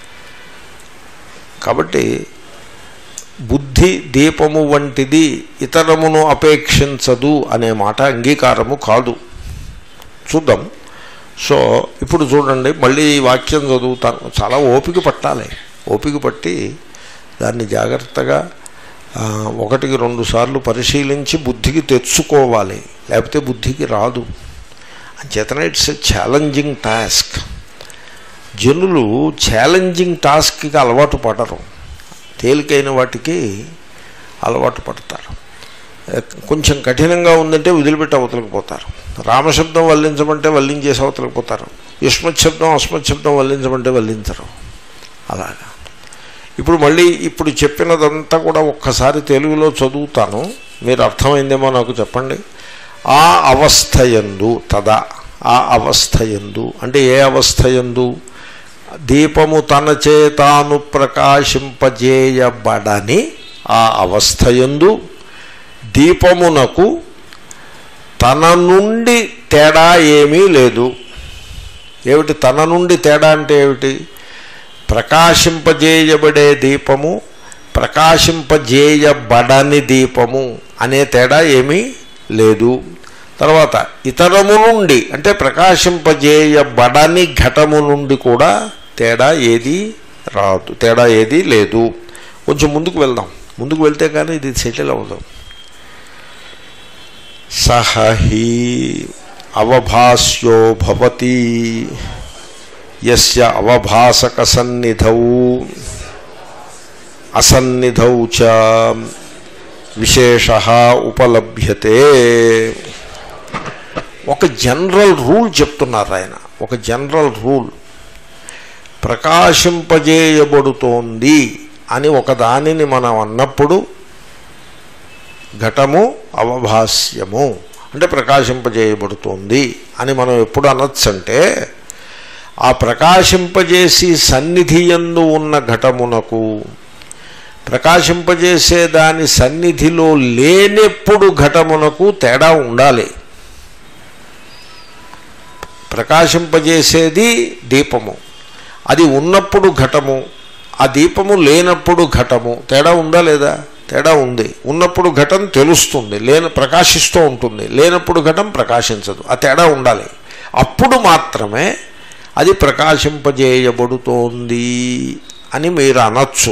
కాబట్టి బుద్ధి దీపము వంటిది ఇతరమును అపేక్షించదు అనే మాట అంగీకారము కాదు చూద్దాం సో ఇప్పుడు చూడండి మళ్ళీ ఈ వాక్యం చదువుతాను చాలా ఓపిక పట్టాలి ఓపిక పట్టి దాన్ని జాగ్రత్తగా ఆ, ఒకటికి రెండు సార్లు పరిశీలించి బుద్ధికి తెచ్చుకోవాలి లేకపోతే బుద్ధికి రాదు అంచేతనే ఇట్స్ ఎ ఛాలెంజింగ్ టాస్క్ జనులు ఛాలెంజింగ్ టాస్క్కి అలవాటు పడరు తేలికైన వాటికి అలవాటు పడతారు ఏ, కొంచెం కఠినంగా ఉందంటే వదిలిపెట్టి అవతలకు పోతారు రామశబ్దం వల్లించమంటే వల్లించేసి అవతలకు పోతారు యుష్మత్ శబ్దం అస్మత్ శబ్దం వల్లించమంటే వల్లించరు అలాగా ఇప్పుడు మళ్ళీ ఇప్పుడు చెప్పినదంతా కూడా ఒక్కసారి తెలుగులో చదువుతాను మీరు అర్థమైందేమో నాకు చెప్పండి ఆ అవస్థయందు తదా ఆ అవస్థయందు అంటే ఏ అవస్థయందు దీపము తన చేతాను ప్రకాశింపజేయబడని ఆ అవస్థయందు దీపమునకు తన నుండి తేడా ఏమీ లేదు ఏమిటి తన నుండి తేడా అంటే ఏమిటి ప్రకాశింపజేయబడే దీపము ప్రకాశింపజేయబడని దీపము అనే తేడా ఏమీ లేదు తర్వాత ఇతరము నుండి అంటే ప్రకాశింపజేయబడని ఘటము నుండి కూడా తేడా ఏది రాదు తేడా ఏది లేదు కొంచెం ముందుకు వెళ్దాం ముందుకు వెళ్తే కానీ ఇది సెటిల్ అవ్వదు సహహి అవభాస్యో భవతి యస్య అవభాసక సన్నిధౌ అసన్నిధౌ చ విశేష ఉపలభ్యతే ఒక జనరల్ రూల్ చెప్తున్నారు ఆయన ఒక జనరల్ రూల్ ప్రకాశింపజేయబడుతోంది అని ఒక దానిని మనం అన్నప్పుడు ఘటము అవభాస్యము అంటే ప్రకాశింపజేయబడుతోంది అని మనం ఎప్పుడు అనొచ్చంటే ఆ ప్రకాశింపజేసి సన్నిధి యందు ఉన్న ఘటమునకు ప్రకాశింపజేసే దాని సన్నిధిలో లేనెప్పుడు ఘటమునకు తేడా ఉండాలి ప్రకాశింపజేసేది దీపము అది ఉన్నప్పుడు ఘటము ఆ దీపము లేనప్పుడు ఘటము తేడా ఉందా లేదా తేడా ఉంది ఉన్నప్పుడు ఘటం తెలుస్తుంది లేన ప్రకాశిస్తూ ఉంటుంది లేనప్పుడు ఘటం ప్రకాశించదు ఆ తేడా ఉండాలి అప్పుడు మాత్రమే అది ప్రకాశింపజేయబడుతోంది అని మీరు అనొచ్చు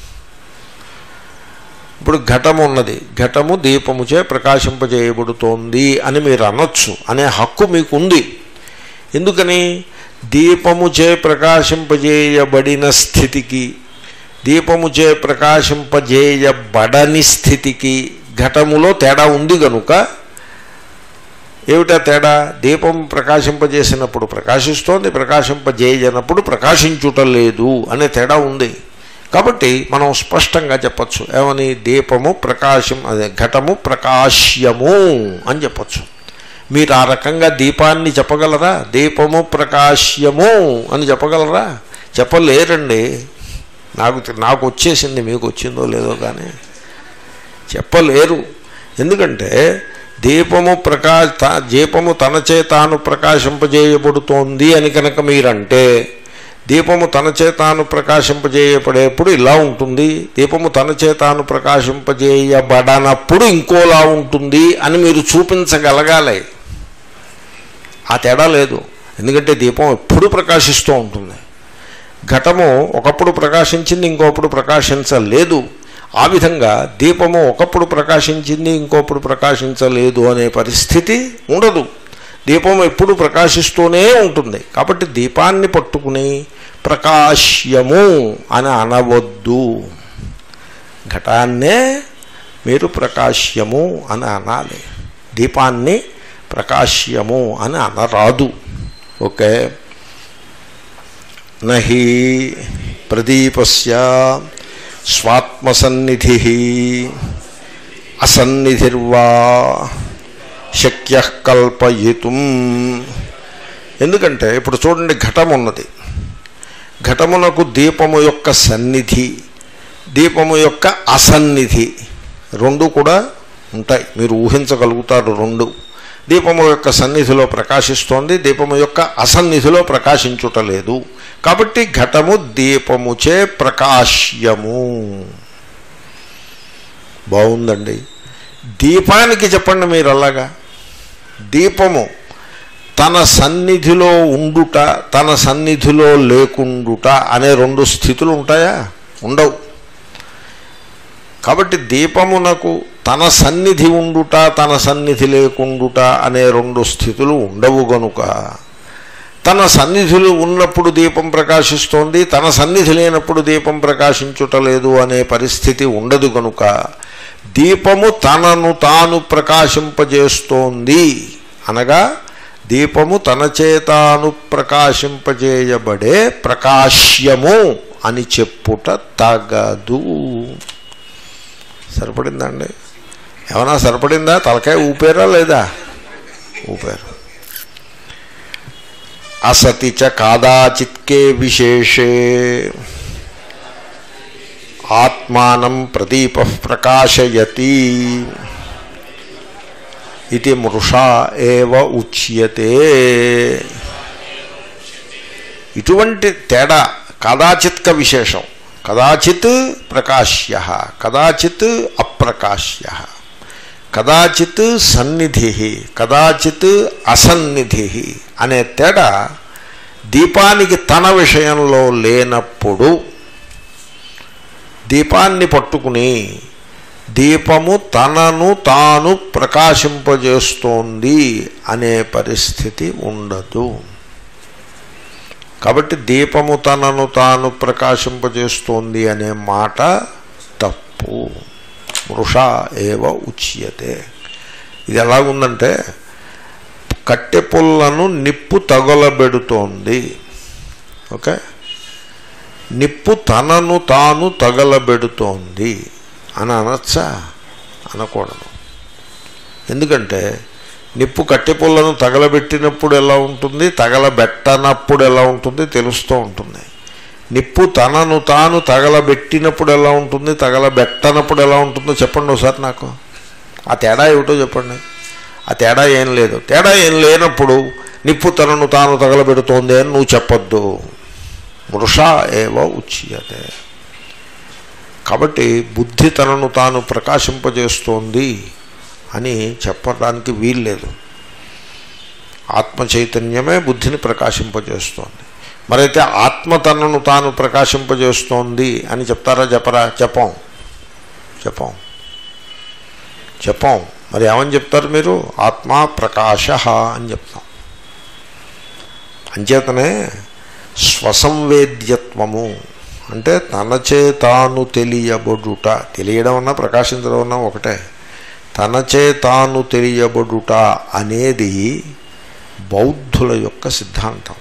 ఇప్పుడు ఘటము ఉన్నది ఘటము దీపముచే ప్రకాశింపజేయబడుతోంది అని మీరు అనొచ్చు అనే హక్కు మీకు ఉంది ఎందుకని దీపముచే ప్రకాశింపజేయబడిన స్థితికి దీపముచే ప్రకాశింపజేయబడని స్థితికి ఘటములో తేడా ఉంది గనుక ఏమిటా తేడా దీపం ప్రకాశింపజేసినప్పుడు ప్రకాశిస్తోంది ప్రకాశింపజేయనప్పుడు ప్రకాశించుట లేదు అనే తేడా ఉంది కాబట్టి మనం స్పష్టంగా చెప్పచ్చు ఏమని దీపము ప్రకాశం అదే ఘటము ప్రకాశ్యము అని చెప్పచ్చు మీరు ఆ రకంగా దీపాన్ని చెప్పగలరా దీపము ప్రకాశ్యము అని చెప్పగలరా చెప్పలేరండి నాకు నాకు వచ్చేసింది మీకు వచ్చిందో లేదో కానీ చెప్పలేరు ఎందుకంటే దీపము ప్రకా త- దీపము తనచే తాను ప్రకాశింపజేయబడుతోంది అని కనుక మీరంటే దీపము తనచే తాను ప్రకాశింపజేయబడేప్పుడు ఇలా ఉంటుంది దీపము తనచే తాను ప్రకాశింపజేయబడనప్పుడు ఇంకోలా ఉంటుంది అని మీరు చూపించగలగాలి ఆ తేడా లేదు ఎందుకంటే దీపం ఎప్పుడు ప్రకాశిస్తూ ఉంటుంది ఘటము ఒకప్పుడు ప్రకాశించింది ఇంకొప్పుడు ప్రకాశించలేదు ఆ విధంగా దీపము ఒకప్పుడు ప్రకాశించింది ఇంకొప్పుడు ప్రకాశించలేదు అనే పరిస్థితి ఉండదు దీపం ఎప్పుడు ప్రకాశిస్తూనే ఉంటుంది కాబట్టి దీపాన్ని పట్టుకుని ప్రకాశ్యము అని అనవద్దు ఘటాన్నే మీరు ప్రకాశ్యము అని అనాలి దీపాన్ని ప్రకాశ్యము అని అనరాదు ఓకే నహి ప్రదీపస్య స్వాత్మసన్నిధి అసన్నిధిర్వా శక్య కల్పయితుం ఎందుకంటే ఇప్పుడు చూడండి ఘటం ఉన్నది ఘటమునకు దీపము యొక్క సన్నిధి దీపము యొక్క అసన్నిధి రెండు కూడా ఉంటాయి మీరు ఊహించగలుగుతారు రెండు దీపము యొక్క సన్నిధిలో ప్రకాశిస్తోంది దీపము యొక్క అసన్నిధిలో ప్రకాశించుటలేదు కాబట్టి ఘటము దీపముచే ప్రకాశ్యము బాగుందండి దీపానికి చెప్పండి మీరు అలాగా దీపము తన సన్నిధిలో ఉండుట తన సన్నిధిలో లేకుండుట అనే రెండు స్థితులు ఉంటాయా ఉండవు కాబట్టి దీపమునకు తన సన్నిధి ఉండుట తన సన్నిధి లేకుండుట అనే రెండు స్థితులు ఉండవు గనుక తన సన్నిధులు ఉన్నప్పుడు దీపం ప్రకాశిస్తోంది తన సన్నిధి లేనప్పుడు దీపం ప్రకాశించుటలేదు అనే పరిస్థితి ఉండదు గనుక దీపము తనను తాను ప్రకాశింపజేస్తోంది అనగా దీపము తన చేతాను ప్రకాశింపజేయబడే ప్రకాశ్యము అని చెప్పుట తగదు సరిపడిందండి ఏమన్నా సరిపడిందా తలకాయ ఊపారా లేదా ఊపారు అసతి చ కాదాచిత్కే విశేషే ఆత్మానం ప్రదీప ప్రకాశయతి ఇది మృషా ఏవ ఉచ్యతే ఇటువంటి తేడా కదాచిత్క విశేషం కదాచిత్ ప్రకాశ్య కదాచిత్ అప్రకాశ్య కదాచిత్ సన్నిధి కదాచిత్ అసన్నిధి అనే తేడా దీపానికి తన విషయంలో లేనప్పుడు దీపాన్ని పట్టుకుని దీపము తనను తాను ప్రకాశింపజేస్తోంది అనే పరిస్థితి ఉండదు కాబట్టి దీపము తనను తాను ప్రకాశింపజేస్తోంది అనే మాట తప్పు వృష ఏవ ఉచ్యతే ఇది ఎలాగుందంటే కట్టె పుల్లను నిప్పు తగలబెడుతోంది ఓకే నిప్పు తనను తాను తగలబెడుతోంది అని అనొచ్చా అనకూడదు ఎందుకంటే నిప్పు కట్టెపుల్లను తగలబెట్టినప్పుడు ఎలా ఉంటుంది తగలబెట్టనప్పుడు ఎలా ఉంటుంది తెలుస్తూ ఉంటుంది నిప్పు తనను తాను తగలబెట్టినప్పుడు ఎలా ఉంటుంది తగలబెట్టనప్పుడు ఎలా ఉంటుందో చెప్పండి ఒకసారి నాకు ఆ తేడా ఏమిటో చెప్పండి ఆ తేడా ఏం లేదు తేడా ఏం లేనప్పుడు నిప్పు తనను తాను తగలబెడుతోంది అని నువ్వు చెప్పొద్దు వృష ఏవ ఉచ్యతే కాబట్టి బుద్ధి తనను తాను ప్రకాశింపజేస్తోంది అని చెప్పడానికి వీల్లేదు ఆత్మ చైతన్యమే బుద్ధిని ప్రకాశింపజేస్తోంది మరైతే ఆత్మ తనను తాను ప్రకాశింపజేస్తోంది అని చెప్తారా చెప్పరా చెప్పం చెప్పం చెప్పం మరి ఏమని చెప్తారు మీరు ఆత్మ ప్రకాశ అని చెప్తాం అంచేతనే స్వసంవేద్యత్వము అంటే తనచే తాను తెలియబడుట తెలియడం అన్నా ప్రకాశించడం అన్నా ఒకటే తనచే తాను తెలియబడుట అనేది బౌద్ధుల యొక్క సిద్ధాంతం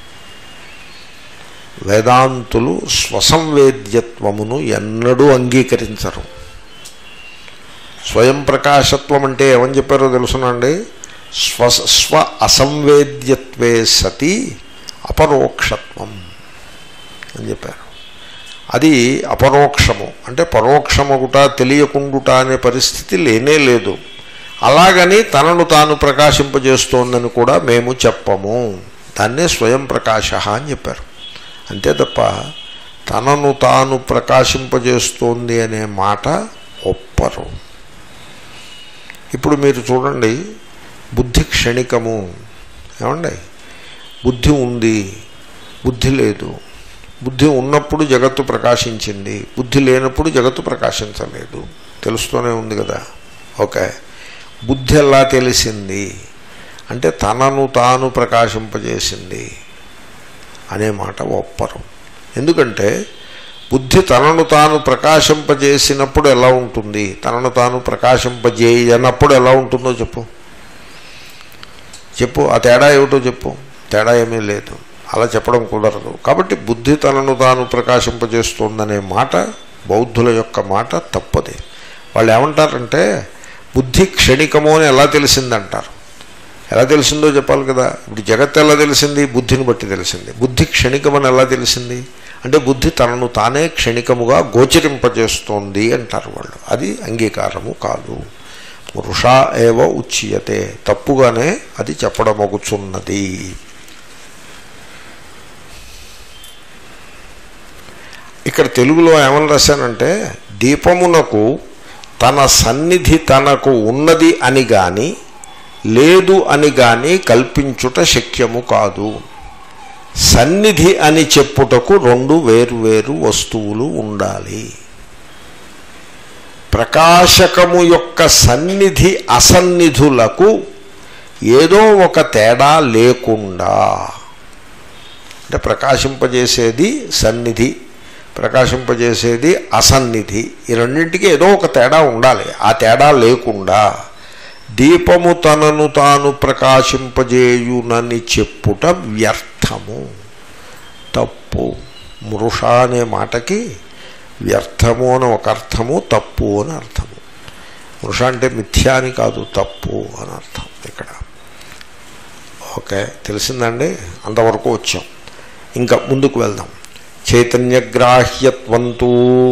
వేదాంతులు స్వసంవేద్యత్వమును ఎన్నడూ అంగీకరించరు స్వయం ప్రకాశత్వం అంటే ఏమని చెప్పారో తెలుసునండి స్వ స్వ అసంవేద్యత్వే సతి అపరోక్షత్వం అని చెప్పారు అది అపరోక్షము అంటే పరోక్షమగుట తెలియకుండుట అనే పరిస్థితి లేనే లేదు అలాగని తనను తాను ప్రకాశింపజేస్తోందని కూడా మేము చెప్పము దాన్నే స్వయం ప్రకాశ అని చెప్పారు అంతే తప్ప తనను తాను ప్రకాశింపజేస్తోంది అనే మాట ఒప్పరు ఇప్పుడు మీరు చూడండి బుద్ధి క్షణికము ఏమండి బుద్ధి ఉంది బుద్ధి లేదు బుద్ధి ఉన్నప్పుడు జగత్తు ప్రకాశించింది బుద్ధి లేనప్పుడు జగత్తు ప్రకాశించలేదు తెలుస్తూనే ఉంది కదా ఓకే బుద్ధి ఎలా తెలిసింది అంటే తనను తాను ప్రకాశింపజేసింది అనే మాట ఒప్పరు ఎందుకంటే బుద్ధి తనను తాను ప్రకాశింపజేసినప్పుడు ఎలా ఉంటుంది తనను తాను ప్రకాశింపజేయనప్పుడు ఎలా ఉంటుందో చెప్పు చెప్పు ఆ తేడా ఏమిటో చెప్పు తేడా ఏమీ లేదు అలా చెప్పడం కుదరదు కాబట్టి బుద్ధి తనను తాను ప్రకాశింపజేస్తోందనే మాట బౌద్ధుల యొక్క మాట తప్పది వాళ్ళు ఏమంటారంటే బుద్ధి క్షణికము అని ఎలా తెలిసిందంటారు ఎలా తెలిసిందో చెప్పాలి కదా ఇప్పుడు జగత్ ఎలా తెలిసింది బుద్ధిని బట్టి తెలిసింది బుద్ధి క్షణికమని ఎలా తెలిసింది అంటే బుద్ధి తనను తానే క్షణికముగా గోచరింపజేస్తోంది అంటారు వాళ్ళు అది అంగీకారము కాదు వృషా ఏవ ఉచ్యతే తప్పుగానే అది చెప్పడమగుచున్నది ఇక్కడ తెలుగులో ఏమని రాశానంటే దీపమునకు తన సన్నిధి తనకు ఉన్నది అని గాని లేదు అని గాని కల్పించుట శక్యము కాదు సన్నిధి అని చెప్పుటకు రెండు వేరు వస్తువులు ఉండాలి ప్రకాశకము యొక్క సన్నిధి అసన్నిధులకు ఏదో ఒక తేడా లేకుండా అంటే ప్రకాశింపజేసేది సన్నిధి ప్రకాశింపజేసేది అసన్నిధి ఈ రెండింటికి ఏదో ఒక తేడా ఉండాలి ఆ తేడా లేకుండా దీపము తనను తాను ప్రకాశింపజేయునని చెప్పుట వ్యర్థము తప్పు మృష అనే మాటకి వ్యర్థము అని ఒక అర్థము తప్పు అని అర్థము మృష అంటే మిథ్యా అని కాదు తప్పు అని అర్థం ఇక్కడ ఓకే తెలిసిందండి అంతవరకు వచ్చాం ఇంకా ముందుకు వెళ్దాం చైతన్యగ్రాహ్యత్వంతు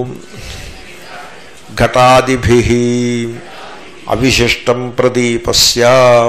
ఘటాదిభి అవిశిష్టం ప్రదీపస్య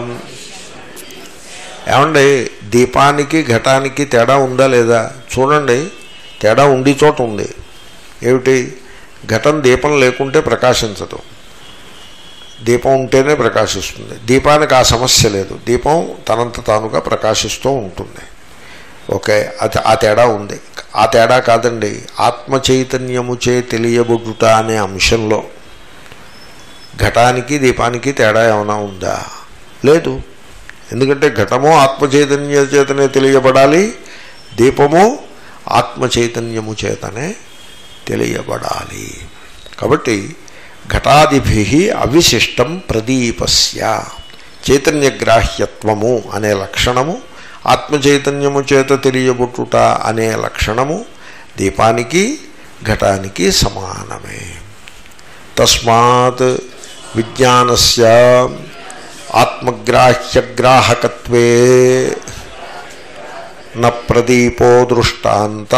ఏమండి దీపానికి ఘటానికి తేడా ఉందా లేదా చూడండి తేడా ఉండి చోట ఉంది ఏమిటి ఘటం దీపం లేకుంటే ప్రకాశించదు దీపం ఉంటేనే ప్రకాశిస్తుంది దీపానికి ఆ సమస్య లేదు దీపం తనంత తానుగా ప్రకాశిస్తూ ఉంటుంది ఓకే అది ఆ తేడా ఉంది ఆ తేడా కాదండి ఆత్మ చైతన్యము చే తెలియబడుట అనే అంశంలో ఘటానికి దీపానికి తేడా ఏమైనా ఉందా లేదు ఎందుకంటే ఘటము ఆత్మ చైతన్య చేతనే తెలియబడాలి దీపము ఆత్మ చైతన్యము చేతనే తెలియబడాలి కాబట్టి ఘటాదిభి అవిశిష్టం ప్రదీపస్య చైతన్యగ్రాహ్యత్వము అనే లక్షణము ఆత్మ చైతన్యము చేత తెలియబుట్టుట అనే లక్షణము దీపానికి ఘటానికి సమానమే తస్మాత్ విజ్ఞానస్య ఆత్మగ్రాహ్యగ్రాహకత్వే న ప్రదీపో దృష్టాంత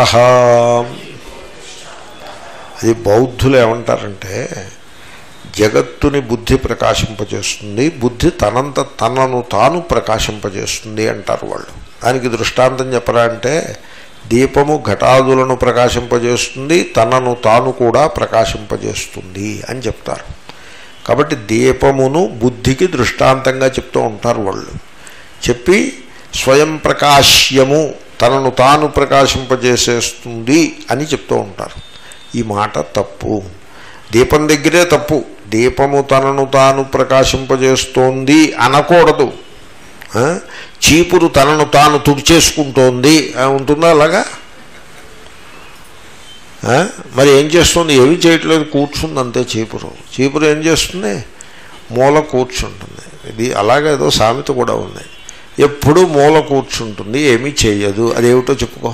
అది బౌద్ధులు ఏమంటారంటే జగత్తుని బుద్ధి ప్రకాశింపజేస్తుంది బుద్ధి తనంత తనను తాను ప్రకాశింపజేస్తుంది అంటారు వాళ్ళు దానికి దృష్టాంతం చెప్పరా అంటే దీపము ఘటాదులను ప్రకాశింపజేస్తుంది తనను తాను కూడా ప్రకాశింపజేస్తుంది అని చెప్తారు కాబట్టి దీపమును బుద్ధికి దృష్టాంతంగా చెప్తూ ఉంటారు వాళ్ళు చెప్పి స్వయం ప్రకాశ్యము తనను తాను ప్రకాశింపజేసేస్తుంది అని చెప్తూ ఉంటారు ఈ మాట తప్పు దీపం దగ్గరే తప్పు దీపము తనను తాను ప్రకాశింపజేస్తోంది అనకూడదు ఆ? చీపురు తనను తాను తుడిచేసుకుంటోంది ఆ, ఉంటుందా అలాగా ఆ? మరి ఏం చేస్తుంది ఏమీ చేయట్లేదు కూర్చుంది అంతే చీపురు చీపురు ఏం చేస్తుంది మూల కూర్చుంటుంది ఇది అలాగే ఏదో సామెత కూడా ఉంది ఎప్పుడు మూల కూర్చుంటుంది ఏమీ చేయదు అదేమిటో చెప్పుకో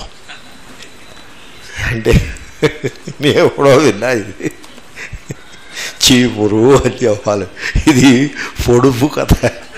అంటే నేను ఎప్పుడో విన్నా ఇది చీపురు అని చెప్పాలి ఇది పొడుపు కథ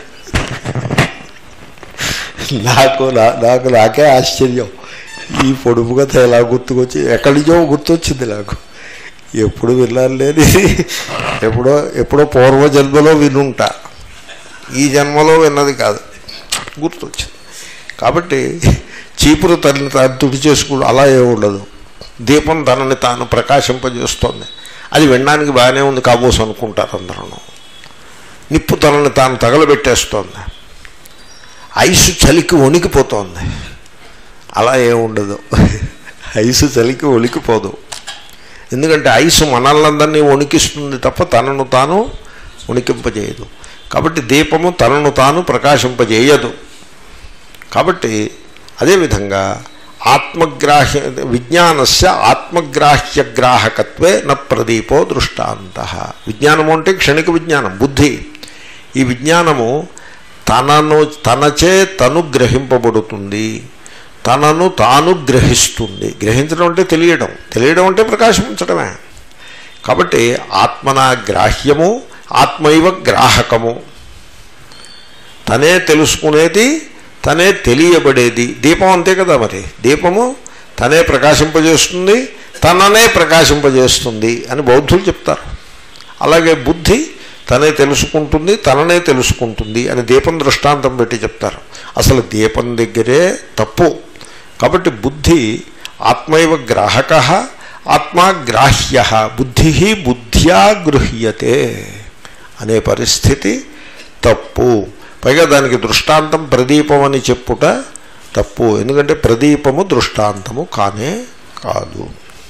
నాకు నా- నాకు నాకే ఆశ్చర్యం ఈ పొడుపు కథ ఎలా గుర్తుకొచ్చి ఎక్కడి నుంచో గుర్తొచ్చింది నాకు ఎప్పుడు విన్నాను లేని ఎప్పుడో ఎప్పుడో పూర్వజన్మలో వినుంటా ఈ జన్మలో విన్నది కాదు గుర్తొచ్చింది కాబట్టి చీపురు తనని తాను తుడి చేసుకుని అలా ఏ ఉండదు దీపం తనని తాను ప్రకాశింపజేస్తోంది అది వినడానికి బాగానే ఉంది కాబోసు అనుకుంటారు అందరూ నిప్పు తనని తాను తగలబెట్టేస్తోంది ఐసు చలికి వణికిపోతోంది అలా ఏముండదు ఐసు చలికి వణికిపోదు ఎందుకంటే ఐసు మనల్నందరినీ వణికిస్తుంది తప్ప తనను తాను వణికింపజేయదు కాబట్టి దీపము తనను తాను ప్రకాశింపజేయదు కాబట్టి అదేవిధంగా ఆత్మగ్రాహ్య విజ్ఞానస్య ఆత్మగ్రాహ్య గ్రాహకత్వే న ప్రదీపో దృష్టాంత విజ్ఞానము అంటే క్షణిక విజ్ఞానం బుద్ధి ఈ విజ్ఞానము తనను తనచే తను గ్రహింపబడుతుంది తనను తాను గ్రహిస్తుంది గ్రహించడం అంటే తెలియడం తెలియడం అంటే ప్రకాశించడమే కాబట్టి ఆత్మన గ్రాహ్యము ఆత్మైవ గ్రాహకము తనే తెలుసుకునేది తనే తెలియబడేది దీపం అంతే కదా మరి దీపము తనే ప్రకాశింపజేస్తుంది తననే ప్రకాశింపజేస్తుంది అని బౌద్ధులు చెప్తారు అలాగే బుద్ధి తనే తెలుసుకుంటుంది తననే తెలుసుకుంటుంది అని దీపం దృష్టాంతం పెట్టి చెప్తారు అసలు దీపం దగ్గరే తప్పు కాబట్టి బుద్ధి ఆత్మైవ గ్రాహక ఆత్మాగ్రాహ్య బుద్ధి బుద్ధ్యా గృహ్యతే అనే పరిస్థితి తప్పు పైగా దానికి దృష్టాంతం ప్రదీపం అని చెప్పుట తప్పు ఎందుకంటే ప్రదీపము దృష్టాంతము కానే కాదు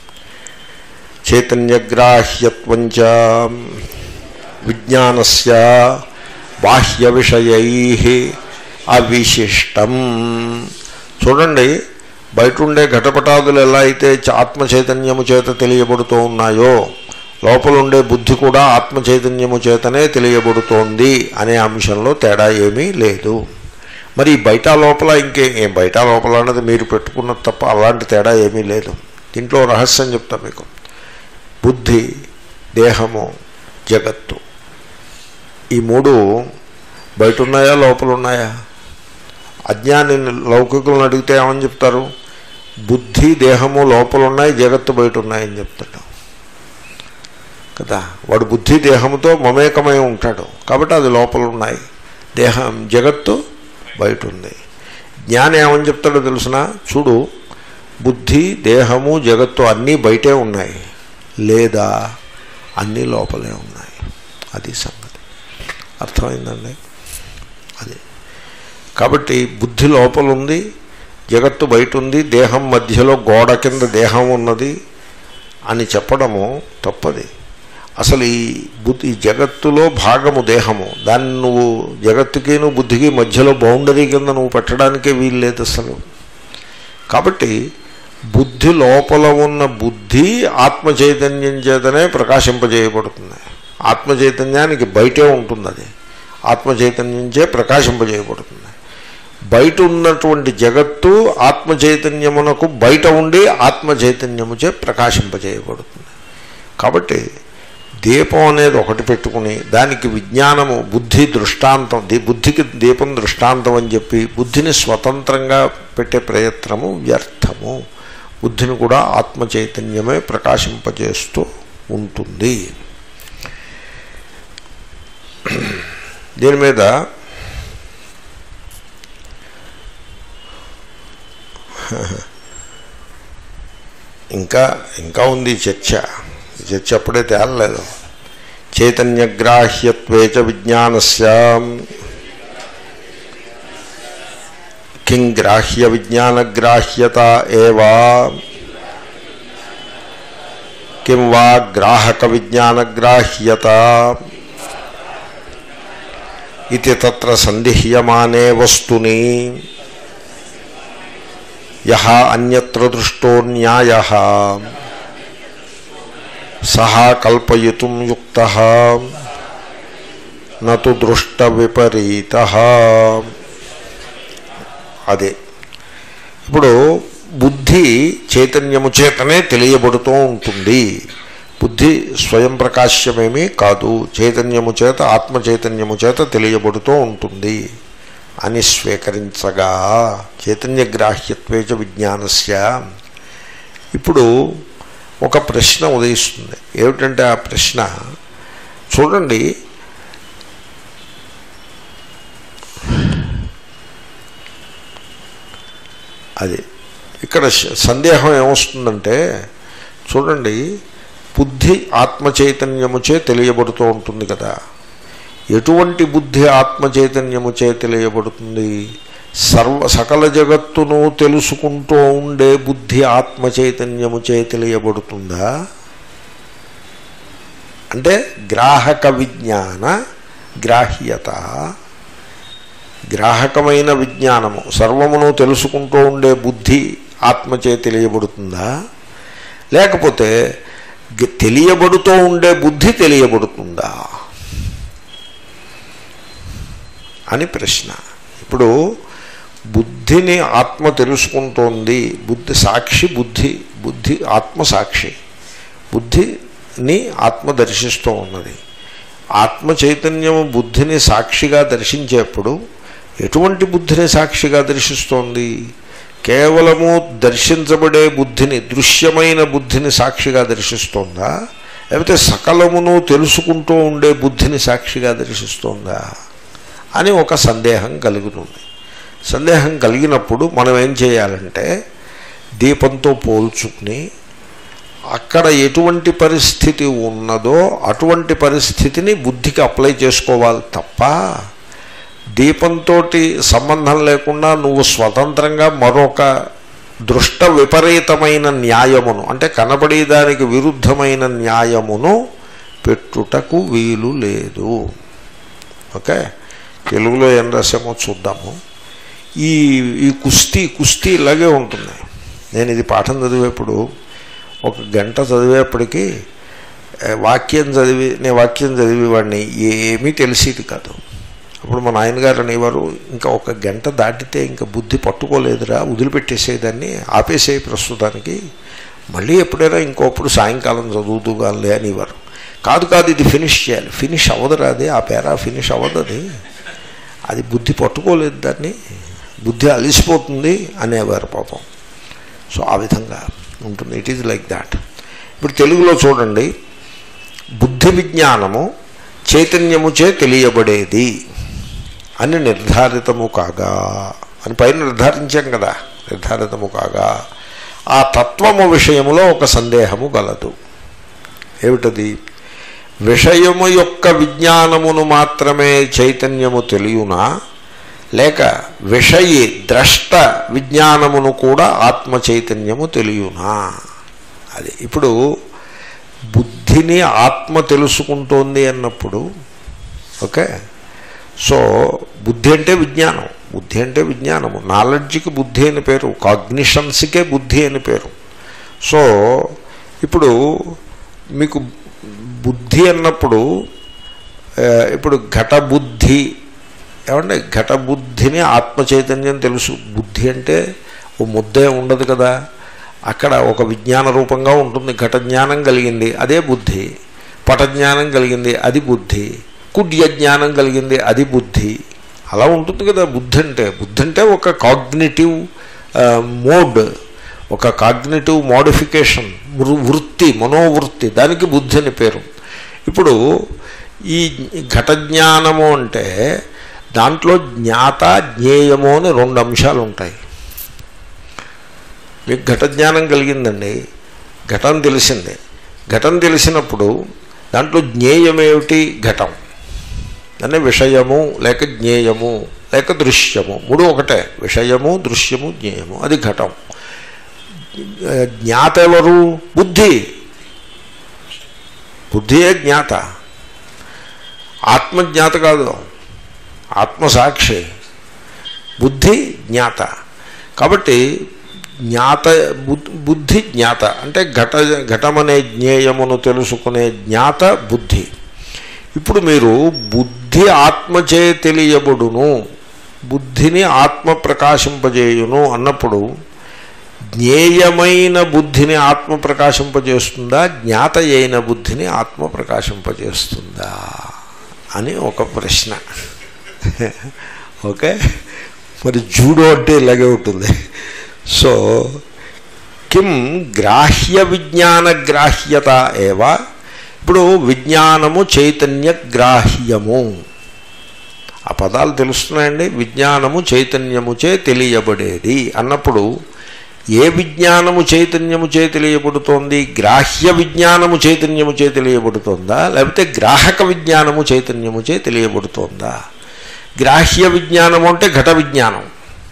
చైతన్యగ్రాహ్యత్వంచ విజ్ఞానస్య బాహ్య విషయై అవిశిష్టం చూడండి బయట ఉండే ఘటపటాదులు ఎలా అయితే చ- ఆత్మ చైతన్యము చేత తెలియబడుతూ ఉన్నాయో లోపల ఉండే బుద్ధి కూడా ఆత్మ చైతన్యము చేతనే తెలియబడుతోంది అనే అంశంలో తేడా ఏమీ లేదు మరి ఈ బయట లోపల ఇంకే ఏం బయట లోపల అన్నది మీరు పెట్టుకున్నది తప్ప అలాంటి తేడా ఏమీ లేదు దీంట్లో రహస్యం చెప్తా మీకు బుద్ధి దేహము జగత్తు ఈ మూడు బయట ఉన్నాయా లోపల ఉన్నాయా అజ్ఞాని లౌకికులను అడిగితే ఏమని చెప్తారు బుద్ధి దేహము లోపల ఉన్నాయి జగత్తు బయట ఉన్నాయని చెప్తాడు కదా వాడు బుద్ధి దేహముతో మమేకమై ఉంటాడు కాబట్టి అది లోపల ఉన్నాయి దేహం జగత్తు బయట ఉంది జ్ఞాని ఏమని చెప్తాడో తెలుసిన చూడు బుద్ధి దేహము జగత్తు అన్నీ బయటే ఉన్నాయి లేదా అన్నీ లోపలే ఉన్నాయి అది సంగతి అర్థమైందండి అది కాబట్టి బుద్ధి లోపల ఉంది జగత్తు బయట ఉంది దేహం మధ్యలో గోడ కింద దేహం ఉన్నది అని చెప్పడము తప్పది అసలు ఈ బుద్ధి ఈ జగత్తులో భాగము దేహము దాన్ని నువ్వు జగత్తుకి నువ్వు బుద్ధికి మధ్యలో బౌండరీ కింద నువ్వు పెట్టడానికే వీలు లేదు అసలు కాబట్టి బుద్ధి లోపల ఉన్న బుద్ధి ఆత్మ చైతన్యం చేతనే ప్రకాశింపజేయబడుతుంది ఆత్మ చైతన్యానికి బయటే ఉంటుంది అది ఆత్మ చైతన్యంచే ప్రకాశింపజేయబడుతుంది బయట ఉన్నటువంటి జగత్తు ఆత్మ చైతన్యమునకు బయట ఉండి ఆత్మ చైతన్యముచే ప్రకాశింపజేయబడుతుంది కాబట్టి దీపం అనేది ఒకటి పెట్టుకుని దానికి విజ్ఞానము బుద్ధి దృష్టాంతం దీ బుద్ధికి దీపం దృష్టాంతం అని చెప్పి బుద్ధిని స్వతంత్రంగా పెట్టే ప్రయత్నము వ్యర్థము బుద్ధిని కూడా ఆత్మ చైతన్యమే ప్రకాశింపజేస్తూ ఉంటుంది దీని మీద ఇంకా ఇంకా ఉంది ఈ చర్చ ఈ చర్చ అప్పుడే తేలలేదు చైతన్యగ్రాహ్యత్వేచ విజ్ఞానస్య కిం గ్రాహ్య విజ్ఞానగ్రాహ్యత ఏవా కిం వా గ్రాహక విజ్ఞానగ్రాహ్యత ఇది తత్ర సందిహ్యమానే వస్తుని యహ అన్యత్ర దృష్టో న్యాయ సహా కల్పయితుం యుక్త నతు దృష్ట విపరీత అదే ఇప్పుడు బుద్ధి చైతన్యము చేతనే తెలియబడుతూ ఉంటుంది బుద్ధి స్వయం ప్రకాశ్యమేమీ కాదు చైతన్యము చేత ఆత్మ చైతన్యము చేత తెలియబడుతూ ఉంటుంది అని స్వీకరించగా చైతన్య గ్రాహ్యత్వేచ విజ్ఞానస్య ఇప్పుడు ఒక ప్రశ్న ఉదయిస్తుంది ఏమిటంటే ఆ ప్రశ్న చూడండి అది ఇక్కడ శ- సందేహం ఏమొస్తుందంటే చూడండి బుద్ధి ఆత్మ చైతన్యముచే తెలియబడుతూ ఉంటుంది కదా ఎటువంటి బుద్ధి ఆత్మ చైతన్యముచే తెలియబడుతుంది సర్వ సకల జగత్తును తెలుసుకుంటూ ఉండే బుద్ధి ఆత్మ చైతన్యముచే తెలియబడుతుందా అంటే గ్రాహక విజ్ఞాన గ్రాహ్యత గ్రాహకమైన విజ్ఞానము సర్వమును తెలుసుకుంటూ ఉండే బుద్ధి ఆత్మచే తెలియబడుతుందా లేకపోతే గ- తెలియబడుతూ ఉండే బుద్ధి తెలియబడుతుందా అని ప్రశ్న ఇప్పుడు బుద్ధిని ఆత్మ తెలుసుకుంటోంది బుద్ధి సాక్షి బుద్ధి బుద్ధి ఆత్మ సాక్షి బుద్ధిని ఆత్మ దర్శిస్తూ ఉన్నది ఆత్మ చైతన్యము బుద్ధిని సాక్షిగా దర్శించేప్పుడు ఎటువంటి బుద్ధిని సాక్షిగా దర్శిస్తోంది కేవలము దర్శించబడే బుద్ధిని దృశ్యమైన బుద్ధిని సాక్షిగా దర్శిస్తోందా లేకపోతే సకలమును తెలుసుకుంటూ ఉండే బుద్ధిని సాక్షిగా దర్శిస్తోందా అని ఒక సందేహం కలుగుతుంది సందేహం కలిగినప్పుడు మనం ఏం చేయాలంటే దీపంతో పోల్చుకుని అక్కడ ఎటువంటి పరిస్థితి ఉన్నదో అటువంటి పరిస్థితిని బుద్ధికి అప్లై చేసుకోవాలి తప్ప దీపంతో సంబంధం లేకుండా నువ్వు స్వతంత్రంగా మరొక దృష్ట విపరీతమైన న్యాయమును అంటే కనబడేదానికి విరుద్ధమైన న్యాయమును పెట్టుటకు వీలు లేదు ఓకే తెలుగులో ఏం రాసామో చూద్దాము ఈ ఈ కుస్తీ కుస్తీ ఇలాగే ఉంటుంది నేను ఇది పాఠం చదివేప్పుడు ఒక గంట చదివేప్పటికీ ఏ, వాక్యం చదివి నేను వాక్యం చదివి వాడిని ఏమీ తెలిసేది కాదు అప్పుడు మా నాయనగారు అనేవారు ఇంకా ఒక గంట దాటితే ఇంకా బుద్ధి పట్టుకోలేదురా వదిలిపెట్టేసేదాన్ని ఆపేసే ప్రస్తుతానికి మళ్ళీ ఎప్పుడైనా ఇంకోప్పుడు సాయంకాలం చదువుతూగాలే అనేవారు కాదు కాదు ఇది ఫినిష్ చేయాలి ఫినిష్ అవ్వదురా అది ఆ పేరా ఫినిష్ అవ్వదు అది అది బుద్ధి పట్టుకోలేదు దాన్ని బుద్ధి అలిసిపోతుంది అనేవారు పాపం సో ఆ విధంగా ఉంటుంది ఇట్ ఈజ్ లైక్ దాట్ ఇప్పుడు తెలుగులో చూడండి బుద్ధి విజ్ఞానము చైతన్యముచే తెలియబడేది అని నిర్ధారితము కాగా అని పైన నిర్ధారించాం కదా నిర్ధారితము కాగా ఆ తత్వము విషయములో ఒక సందేహము గలదు ఏమిటది విషయము యొక్క విజ్ఞానమును మాత్రమే చైతన్యము తెలియనా లేక విషయి ద్రష్ట విజ్ఞానమును కూడా ఆత్మ చైతన్యము తెలియనా అది ఇప్పుడు బుద్ధిని ఆత్మ తెలుసుకుంటోంది అన్నప్పుడు ఓకే సో బుద్ధి అంటే విజ్ఞానం బుద్ధి అంటే విజ్ఞానము నాలెడ్జ్కి బుద్ధి అని పేరు కాగ్నిషన్స్కే బుద్ధి అని పేరు సో ఇప్పుడు మీకు బుద్ధి అన్నప్పుడు ఆ, ఇప్పుడు ఘట బుద్ధి ఏమంటే ఘట బుద్ధిని ఆత్మ చైతన్యం తెలుసు బుద్ధి అంటే ఓ ముద్దే ఉండదు కదా అక్కడ ఒక విజ్ఞాన రూపంగా ఉంటుంది ఘట జ్ఞానం కలిగింది అదే బుద్ధి పట జ్ఞానం కలిగింది అది బుద్ధి కుడ్య జ్ఞానం కలిగింది అది బుద్ధి అలా ఉంటుంది కదా బుద్ధి అంటే బుద్ధి అంటే ఒక కాగ్నిటివ్ మోడ్ ఒక కాగ్నిటివ్ మోడిఫికేషన్ వృత్తి మనోవృత్తి దానికి బుద్ధి అని పేరు ఇప్పుడు ఈ ఘట జ్ఞానము అంటే దాంట్లో జ్ఞాత జ్ఞేయము అని రెండు అంశాలు ఉంటాయి మీకు ఘట జ్ఞానం కలిగిందండి ఘటం తెలిసింది ఘటం తెలిసినప్పుడు దాంట్లో జ్ఞేయమేమిటి ఘటం దాన్ని విషయము లేక జ్ఞేయము లేక దృశ్యము మూడు ఒకటే విషయము దృశ్యము జ్ఞేయము అది ఘటం జ్ఞాత ఎవరు బుద్ధి బుద్ధియే జ్ఞాత ఆత్మజ్ఞాత కాదు ఆత్మసాక్షి బుద్ధి జ్ఞాత కాబట్టి జ్ఞాత బుద్- బుద్ధి జ్ఞాత అంటే ఘట ఘటమనే జ్ఞేయమును తెలుసుకునే జ్ఞాత బుద్ధి ఇప్పుడు మీరు బుద్ధి ఆత్మచే తెలియబడును బుద్ధిని ఆత్మ ప్రకాశింపజేయును అన్నప్పుడు జ్ఞేయమైన బుద్ధిని ఆత్మ ప్రకాశింపజేస్తుందా జ్ఞాత అయిన బుద్ధిని ఆత్మ ప్రకాశింపజేస్తుందా అని ఒక ప్రశ్న ఓకే మరి జూడో అంటే ఇలాగే ఉంటుంది సో కిం గ్రాహ్య విజ్ఞాన గ్రాహ్యత ఏవా ఇప్పుడు విజ్ఞానము చైతన్య గ్రాహ్యము ఆ పదాలు తెలుస్తున్నాయండి విజ్ఞానము చైతన్యముచే తెలియబడేది అన్నప్పుడు ఏ విజ్ఞానము చైతన్యముచే తెలియబడుతోంది గ్రాహ్య విజ్ఞానము చైతన్యముచే తెలియబడుతోందా లేకపోతే గ్రాహక విజ్ఞానము చైతన్యముచే తెలియబడుతోందా గ్రాహ్య విజ్ఞానము అంటే ఘట విజ్ఞానం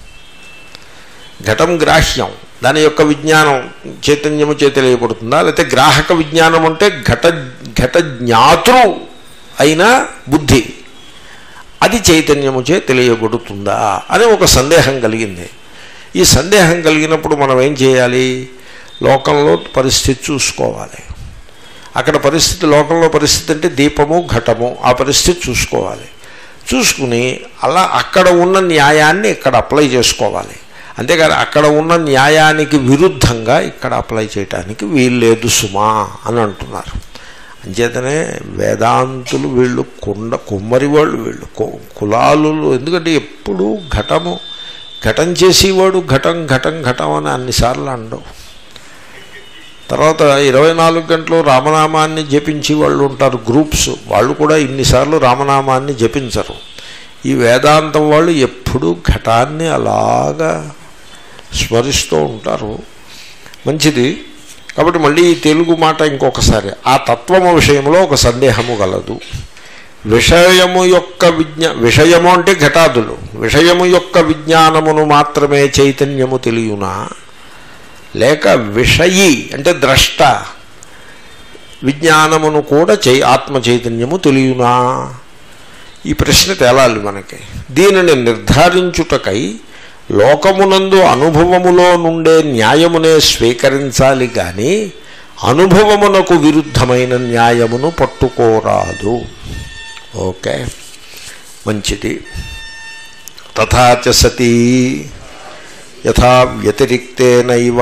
ఘటం గ్రాహ్యం దాని యొక్క విజ్ఞానం చైతన్యము చే తెలియబడుతుందా లేకపోతే గ్రాహక విజ్ఞానం అంటే ఘట ఘట జ్ఞాతృ అయిన బుద్ధి అది చైతన్యము చే తెలియబడుతుందా అని ఒక సందేహం కలిగింది ఈ సందేహం కలిగినప్పుడు మనం ఏం చేయాలి లోకంలో పరిస్థితి చూసుకోవాలి అక్కడ పరిస్థితి లోకంలో పరిస్థితి అంటే దీపము ఘటము ఆ పరిస్థితి చూసుకోవాలి చూసుకుని అలా అక్కడ ఉన్న న్యాయాన్ని ఇక్కడ అప్లై చేసుకోవాలి అంతేకాదు అక్కడ ఉన్న న్యాయానికి విరుద్ధంగా ఇక్కడ అప్లై చేయటానికి వీల్లేదు సుమా అని అంటున్నారు అంచేతనే వేదాంతులు వీళ్ళు కొండ కుమ్మరి వాళ్ళు వీళ్ళు కు- కులాలు ఎందుకంటే ఎప్పుడూ ఘటము ఘటం చేసేవాడు ఘటం ఘటం ఘటం అని అన్నిసార్లు అండవు తర్వాత ఇరవై నాలుగు గంటలు రామనామాన్ని జపించి వాళ్ళు ఉంటారు గ్రూప్స్ వాళ్ళు కూడా ఇన్నిసార్లు రామనామాన్ని జపించరు ఈ వేదాంతం వాళ్ళు ఎప్పుడూ ఘటాన్ని అలాగా స్మరిస్తూ ఉంటారు మంచిది కాబట్టి మళ్ళీ ఈ తెలుగు మాట ఇంకొకసారి ఆ తత్వము విషయంలో ఒక సందేహము గలదు విషయము యొక్క విజ్ఞా విషయము అంటే ఘటాదులు విషయము యొక్క విజ్ఞానమును మాత్రమే చైతన్యము తెలియనా లేక విషయి అంటే ద్రష్ట విజ్ఞానమును కూడా చై ఆత్మ చైతన్యము తెలియనా ఈ ప్రశ్న తేలాలి మనకి దీనిని నిర్ధారించుటకై లోకమునందు అనుభవములో నుండే న్యాయమునే స్వీకరించాలి కానీ అనుభవమునకు విరుద్ధమైన న్యాయమును పట్టుకోరాదు ఓకే మంచిది తథాచ సతీ యథా వ్యతిరిక్తేనైవ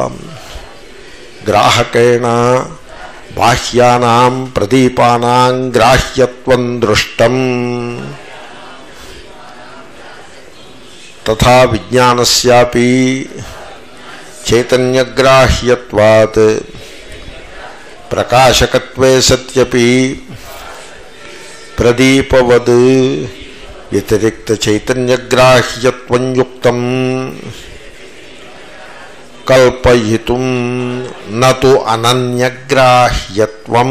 గ్రాహకేణ బాహ్యానాం ప్రదీపానాం గ్రాహ్యత్వం దృష్టం తథా విజ్ఞానస్యాపి చైతన్యగ్రాహ్యత్వాత్ ప్రకాశకత్వే సత్యపి ప్రదీపవద్ వ్యతిరిక్త చైతన్యగ్రాహ్యత్వం యుక్తం కల్పయితుం నతు అనన్యగ్రాహ్యత్వం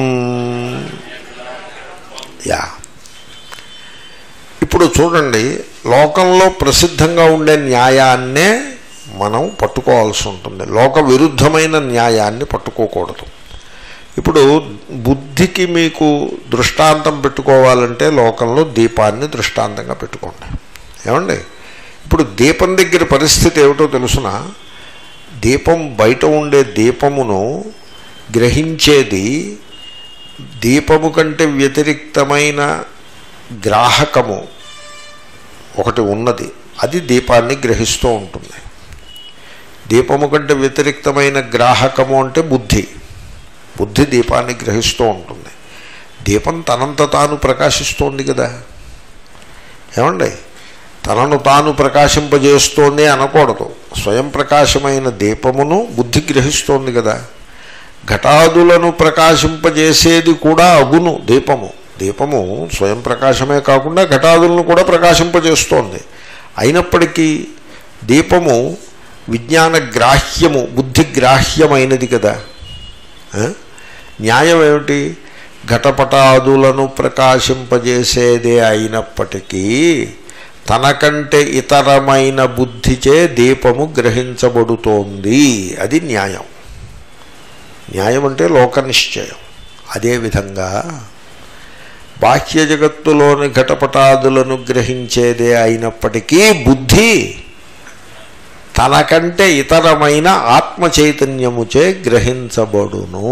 యా ఇప్పుడు చూడండి లోకంలో ప్రసిద్ధంగా ఉండే న్యాయాన్నే మనం పట్టుకోవాల్సి ఉంటుంది లోక విరుద్ధమైన న్యాయాన్ని పట్టుకోకూడదు ఇప్పుడు బుద్ధికి మీకు దృష్టాంతం పెట్టుకోవాలంటే లోకంలో దీపాన్ని దృష్టాంతంగా పెట్టుకోండి ఏమండి ఇప్పుడు దీపం దగ్గర పరిస్థితి ఏమిటో తెలుసిన దీపం బయట ఉండే దీపమును గ్రహించేది దీపము కంటే వ్యతిరిక్తమైన గ్రాహకము ఒకటి ఉన్నది అది దీపాన్ని గ్రహిస్తూ ఉంటుంది దీపము కంటే వ్యతిరిక్తమైన గ్రాహకము అంటే బుద్ధి బుద్ధి దీపాన్ని గ్రహిస్తూ ఉంటుంది దీపం తనంత తాను ప్రకాశిస్తోంది కదా ఏమండి తనను తాను ప్రకాశింపజేస్తోంది అనకూడదు స్వయం ప్రకాశమైన దీపమును బుద్ధి గ్రహిస్తోంది కదా ఘటాదులను ప్రకాశింపజేసేది కూడా అగును దీపము దీపము స్వయం ప్రకాశమే కాకుండా ఘటాదులను కూడా ప్రకాశింపజేస్తోంది అయినప్పటికీ దీపము విజ్ఞాన గ్రాహ్యము బుద్ధి గ్రాహ్యమైనది కదా ఆ? న్యాయం ఏమిటి ఘటపటాదులను ప్రకాశింపజేసేదే అయినప్పటికీ తనకంటే ఇతరమైన బుద్ధిచే దీపము గ్రహించబడుతోంది అది న్యాయం న్యాయం అంటే లోకనిశ్చయం అదేవిధంగా బాహ్య జగత్తులోని ఘటపటాదులను గ్రహించేదే అయినప్పటికీ బుద్ధి తనకంటే ఇతరమైన ఆత్మ చైతన్యముచే గ్రహించబడును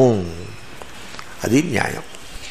అది న్యాయం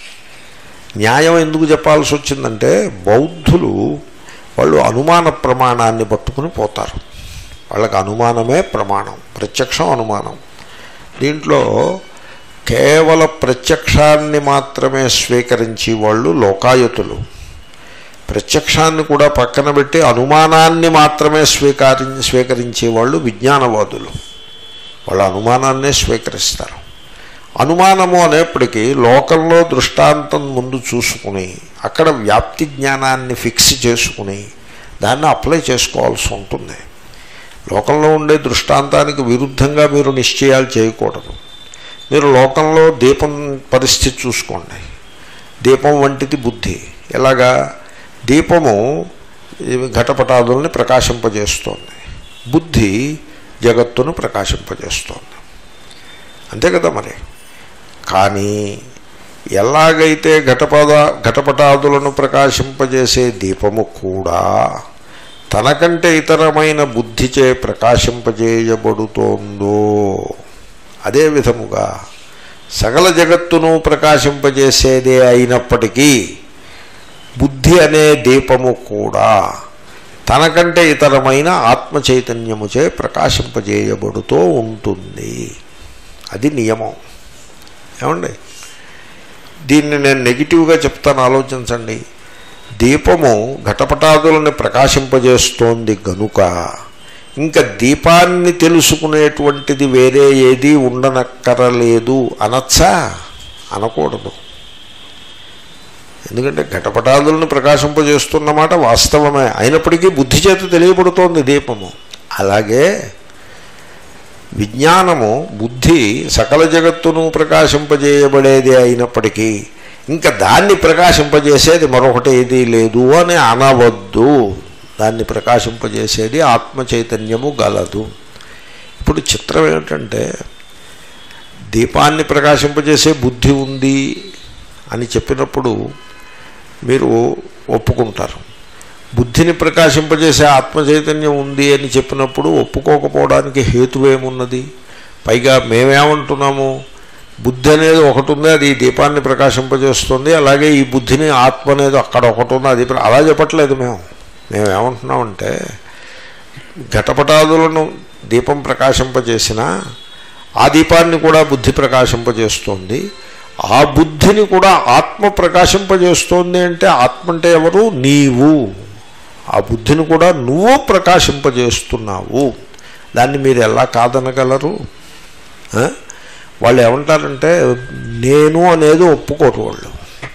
న్యాయం ఎందుకు చెప్పాల్సి వచ్చిందంటే బౌద్ధులు వాళ్ళు అనుమాన ప్రమాణాన్ని పట్టుకుని పోతారు వాళ్ళకి అనుమానమే ప్రమాణం ప్రత్యక్షం అనుమానం దీంట్లో కేవల ప్రత్యక్షాన్ని మాత్రమే స్వీకరించి వాళ్ళు లోకాయుతులు ప్రత్యక్షాన్ని కూడా పక్కన పెట్టి అనుమానాన్ని మాత్రమే స్వీకారి స్వీకరించే వాళ్ళు విజ్ఞానవాదులు వాళ్ళ అనుమానాన్నే స్వీకరిస్తారు అనుమానము అనేప్పటికీ లోకంలో దృష్టాంతం ముందు చూసుకుని అక్కడ వ్యాప్తి జ్ఞానాన్ని ఫిక్స్ చేసుకుని దాన్ని అప్లై చేసుకోవాల్సి ఉంటుంది లోకంలో ఉండే దృష్టాంతానికి విరుద్ధంగా మీరు నిశ్చయాలు చేయకూడదు మీరు లోకంలో దీపం పరిస్థితి చూసుకోండి దీపం వంటిది బుద్ధి ఎలాగా దీపము ఇవి ఘటపటాదుల్ని ప్రకాశింపజేస్తోంది బుద్ధి జగత్తును ప్రకాశింపజేస్తోంది అంతే కదా మరి కానీ ఎలాగైతే ఘటపద ఘటపటాదులను ప్రకాశింపజేసే దీపము కూడా తనకంటే ఇతరమైన బుద్ధిచే ప్రకాశింపజేయబడుతోందో అదే విధముగా సకల జగత్తును ప్రకాశింపజేసేదే అయినప్పటికీ బుద్ధి అనే దీపము కూడా తనకంటే ఇతరమైన ఆత్మ చైతన్యముచే ప్రకాశింపజేయబడుతూ ఉంటుంది అది నియమం ఏమండి దీన్ని నేను నెగిటివ్గా చెప్తాను ఆలోచించండి దీపము ఘటపటాదులను ప్రకాశింపజేస్తోంది గనుక ఇంకా దీపాన్ని తెలుసుకునేటువంటిది వేరే ఏది ఉండనక్కరలేదు అనొచ్చా అనకూడదు ఎందుకంటే ఘటపటాదులను ప్రకాశింపజేస్తున్నమాట వాస్తవమే అయినప్పటికీ బుద్ధి చేత తెలియబడుతోంది దీపము అలాగే విజ్ఞానము బుద్ధి సకల జగత్తును ప్రకాశింపజేయబడేది అయినప్పటికీ ఇంకా దాన్ని ప్రకాశింపజేసేది మరొకటి ఏదీ లేదు అని అనవద్దు దాన్ని ప్రకాశింపజేసేది ఆత్మ చైతన్యము గలదు ఇప్పుడు చిత్రం ఏమిటంటే దీపాన్ని ప్రకాశింపజేసే బుద్ధి ఉంది అని చెప్పినప్పుడు మీరు ఒప్పుకుంటారు బుద్ధిని ప్రకాశింపజేసే ఆత్మ చైతన్యం ఉంది అని చెప్పినప్పుడు ఒప్పుకోకపోవడానికి హేతువేమున్నది పైగా మేమేమంటున్నాము బుద్ధి అనేది ఒకటి ఉంది అది ఈ దీపాన్ని ప్రకాశింపజేస్తుంది అలాగే ఈ బుద్ధిని ఆత్మ అనేది అక్కడ ఒకటి ఉంది అది ప్ర- అలా చెప్పట్లేదు మేము మేము ఏమంటున్నామంటే ఘటపటాదులను దీపం ప్రకాశింపజేసిన ఆ దీపాన్ని కూడా బుద్ధి ప్రకాశింపజేస్తుంది ఆ బుద్ధిని కూడా ఆత్మ ప్రకాశింపజేస్తోంది అంటే ఆత్మ అంటే ఎవరు నీవు ఆ బుద్ధిని కూడా నువ్వు ప్రకాశింపజేస్తున్నావు దాన్ని మీరు ఎలా కాదనగలరు ఆ? వాళ్ళు ఏమంటారంటే నేను అనేది ఒప్పుకోరు వాళ్ళు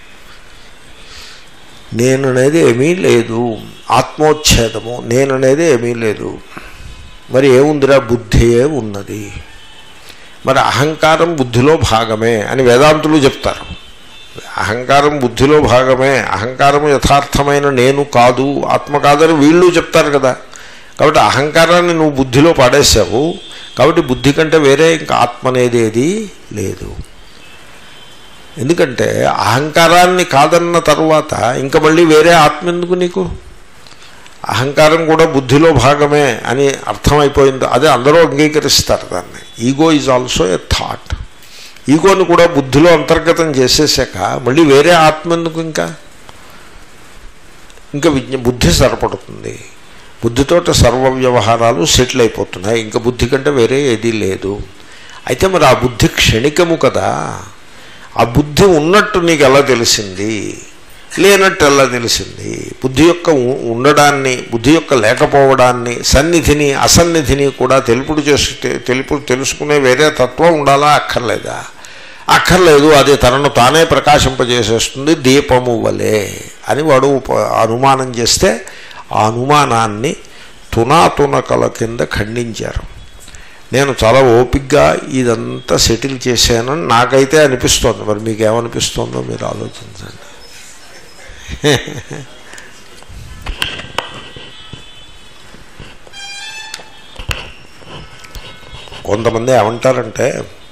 నేను అనేది ఏమీ లేదు ఆత్మోచ్ఛేదము నేను అనేది ఏమీ లేదు మరి ఏముందిరా బుద్ధియే ఉన్నది మరి అహంకారం బుద్ధిలో భాగమే అని వేదాంతులు చెప్తారు అహంకారం బుద్ధిలో భాగమే అహంకారం యథార్థమైన నేను కాదు ఆత్మ కాదని వీళ్ళు చెప్తారు కదా కాబట్టి అహంకారాన్ని నువ్వు బుద్ధిలో పాడేసావు కాబట్టి బుద్ధి కంటే వేరే ఇంకా ఆత్మ అనేది ఏది లేదు ఎందుకంటే అహంకారాన్ని కాదన్న తర్వాత ఇంకా మళ్ళీ వేరే ఆత్మ ఎందుకు నీకు అహంకారం కూడా బుద్ధిలో భాగమే అని అర్థమైపోయింది అదే అందరూ అంగీకరిస్తారు దాన్ని ego is also a thought ఈగోని కూడా బుద్ధిలో అంతర్గతం చేసేసాక మళ్ళీ వేరే ఆత్మ ఎందుకు ఇంకా ఇంకా విజ్ఞ బుద్ధి సరిపడుతుంది బుద్ధితోటి సర్వ వ్యవహారాలు సెటిల్ అయిపోతున్నాయి ఇంకా బుద్ధి కంటే వేరే ఏదీ లేదు అయితే మరి ఆ బుద్ధి క్షణికము కదా ఆ బుద్ధి ఉన్నట్టు నీకు ఎలా తెలిసింది లేనట్టు ఎలా తెలిసింది బుద్ధి యొక్క ఉ- ఉండడాన్ని బుద్ధి యొక్క లేకపోవడాన్ని సన్నిధిని అసన్నిధిని కూడా తెలుపుడు చేసు తెలుపు తెలుసుకునే వేరే తత్వం ఉండాలా అక్కర్లేదా అక్కర్లేదు అది తనను తానే ప్రకాశింపజేసేస్తుంది దీపము వలె అని వాడు ఉప- అనుమానం చేస్తే ఆ అనుమానాన్ని తునాతునకల కింద ఖండించారు నేను చాలా ఓపిక్గా ఇదంతా సెటిల్ చేశానని నాకైతే అనిపిస్తోంది మరి మీకు ఏమనిపిస్తోందో మీరు ఆలోచించండి కొంతమంది ఏమంటారంటే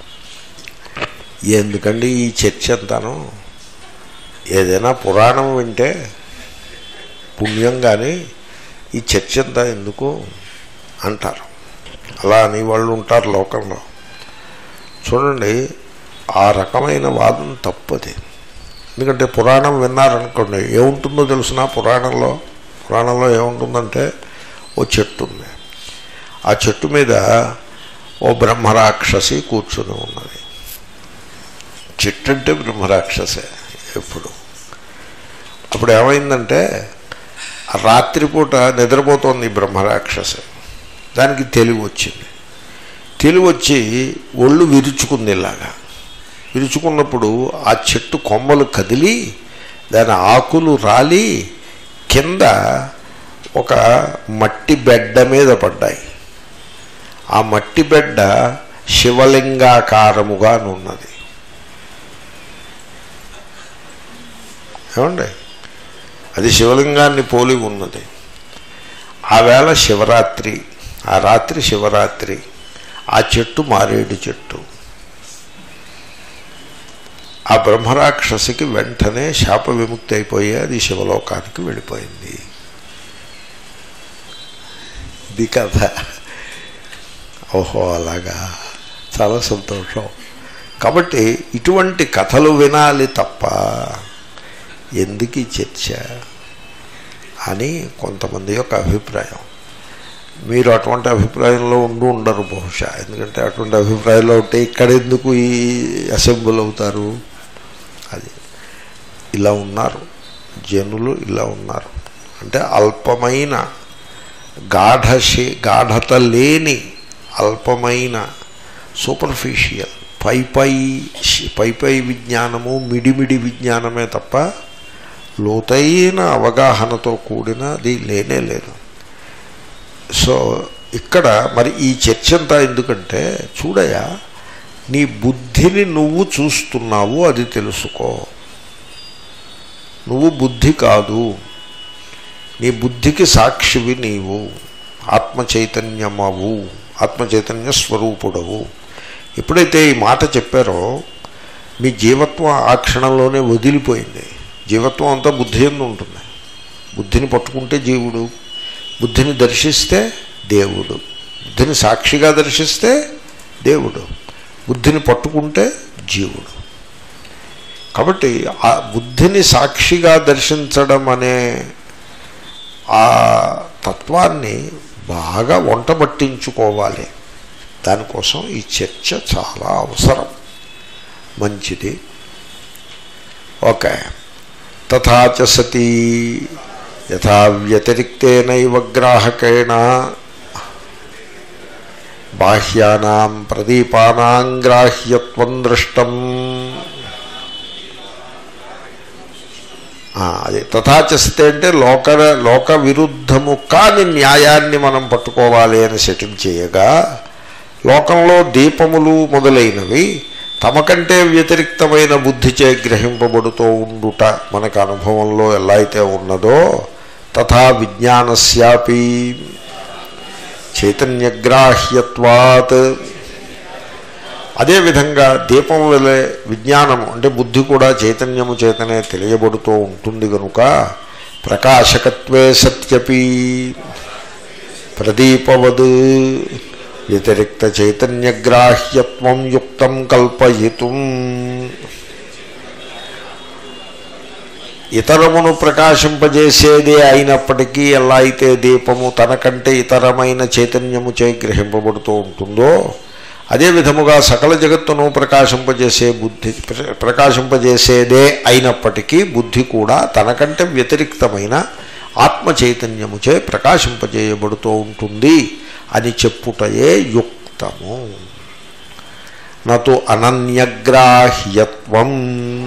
ఎందుకండి ఈ చర్చ అంతాను ఏదైనా పురాణం వింటే పుణ్యం కానీ ఈ చర్చ అంతా ఎందుకు అంటారు అలా అని వాళ్ళు ఉంటారు లోకంలో చూడండి ఆ రకమైన వాదం తప్పది ఎందుకంటే పురాణం విన్నారనుకోండి ఏముంటుందో తెలుసిన పురాణంలో పురాణంలో ఏముంటుందంటే ఓ చెట్టు ఉంది ఆ చెట్టు మీద ఓ బ్రహ్మరాక్షసి కూర్చుని ఉన్నది చెట్టు అంటే బ్రహ్మరాక్షసే ఎప్పుడు అప్పుడు ఏమైందంటే ఆ రాత్రిపూట నిద్రపోతోంది ఈ బ్రహ్మరాక్షస దానికి తెలివి వచ్చింది తెలివి వచ్చి ఒళ్ళు విరుచుకుంది ఇలాగా విరుచుకున్నప్పుడు ఆ చెట్టు కొమ్మలు కదిలి దాని ఆకులు రాలి కింద ఒక మట్టి బెడ్డ మీద పడ్డాయి ఆ మట్టి బెడ్డ శివలింగాకారముగా ఉన్నది ఏమండి అది శివలింగాన్ని పోలి ఉన్నది ఆ వేళ శివరాత్రి ఆ రాత్రి శివరాత్రి ఆ చెట్టు మారేడు చెట్టు ఆ బ్రహ్మరాక్షసికి వెంటనే శాప విముక్తి అయిపోయి అది శివలోకానికి వెళ్ళిపోయింది ఇది కథ ఓహో అలాగా చాలా సంతోషం కాబట్టి ఇటువంటి కథలు వినాలి తప్ప ఎందుకు ఈ చర్చ అని కొంతమంది యొక్క అభిప్రాయం మీరు అటువంటి అభిప్రాయంలో ఉండి ఉండరు బహుశా ఎందుకంటే అటువంటి అభిప్రాయంలో ఉంటే ఇక్కడ ఎందుకు ఈ అసెంబ్ల్ అవుతారు అది ఇలా ఉన్నారు జనులు ఇలా ఉన్నారు అంటే అల్పమైన గాఢశే గాఢత లేని అల్పమైన సూపర్ఫిషియల్ పై పై పై పై విజ్ఞానము మిడిమిడి విజ్ఞానమే తప్ప లోతైన అవగాహనతో కూడినది లేనే లేదు సో ఇక్కడ మరి ఈ చర్చ అంతా ఎందుకంటే చూడయా నీ బుద్ధిని నువ్వు చూస్తున్నావు అది తెలుసుకో నువ్వు బుద్ధి కాదు నీ బుద్ధికి సాక్షివి నీవు ఆత్మ చైతన్యమవు ఆత్మ చైతన్య స్వరూపుడవు ఎప్పుడైతే ఈ మాట చెప్పారో మీ జీవత్వం ఆ క్షణంలోనే వదిలిపోయింది జీవత్వం అంతా బుద్ధి ఎందు ఉంటుంది బుద్ధిని పట్టుకుంటే జీవుడు బుద్ధిని దర్శిస్తే దేవుడు బుద్ధిని సాక్షిగా దర్శిస్తే దేవుడు బుద్ధిని పట్టుకుంటే జీవుడు కాబట్టి ఆ బుద్ధిని సాక్షిగా దర్శించడం అనే ఆ తత్వాన్ని బాగా వంట పట్టించుకోవాలి దానికోసం ఈ చర్చ చాలా అవసరం మంచిది ఓకే తథాచ సతీ యథా వ్యతిరిక్తేనైవ గ్రాహకేణ బాహ్యానాం ప్రదీపానాం గ్రాహ్యత్వం దృష్టం అది తథాచస్తే అంటే లోక లోక విరుద్ధము కాని న్యాయాన్ని మనం పట్టుకోవాలి అని సెటిల్ చేయగా లోకంలో దీపములు మొదలైనవి తమ కంటే వ్యతిరిక్తమైన బుద్ధిచే గ్రహింపబడుతూ ఉండుట మనకు అనుభవంలో ఎలా అయితే ఉన్నదో తథా విజ్ఞానస్యాపి చైతన్యగ్రాహ్యత్వాత్ అదేవిధంగా దీపం వలె విజ్ఞానము అంటే బుద్ధి కూడా చైతన్యము చేతనే తెలియబడుతూ ఉంటుంది కనుక ప్రకాశకత్వే సత్యపి ప్రదీపవద్ వ్యతిరిక్త చైతన్యగ్రాహ్యత్వం యుక్తం కల్పయితుం ఇతరమును ప్రకాశింపజేసేదే అయినప్పటికీ ఎలా అయితే దీపము తనకంటే ఇతరమైన చైతన్యము చే గ్రహింపబడుతూ ఉంటుందో అదే విధముగా సకల జగత్తును ప్రకాశింపజేసే బుద్ధి ప్రకాశింపజేసేదే అయినప్పటికీ బుద్ధి కూడా తనకంటే వ్యతిరిక్తమైన ఆత్మ చైతన్యముచే ప్రకాశింపజేయబడుతూ ఉంటుంది అని చెప్పుటయే యుక్తము నటు అనన్యగ్రాహ్యత్వం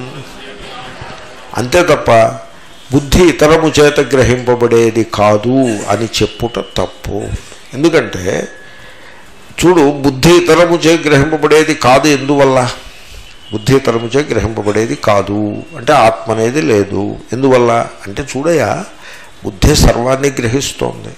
అంతే తప్ప బుద్ధి ఇతరము చేత గ్రహింపబడేది కాదు అని చెప్పుట తప్పు ఎందుకంటే చూడు బుద్ధి ఇతరము చే గ్రహింపబడేది కాదు ఎందువల్ల బుద్ధి ఇతరము చే గ్రహింపబడేది కాదు అంటే ఆత్మ అనేది లేదు ఎందువల్ల అంటే చూడయా బుద్ధి సర్వాన్ని గ్రహిస్తోంది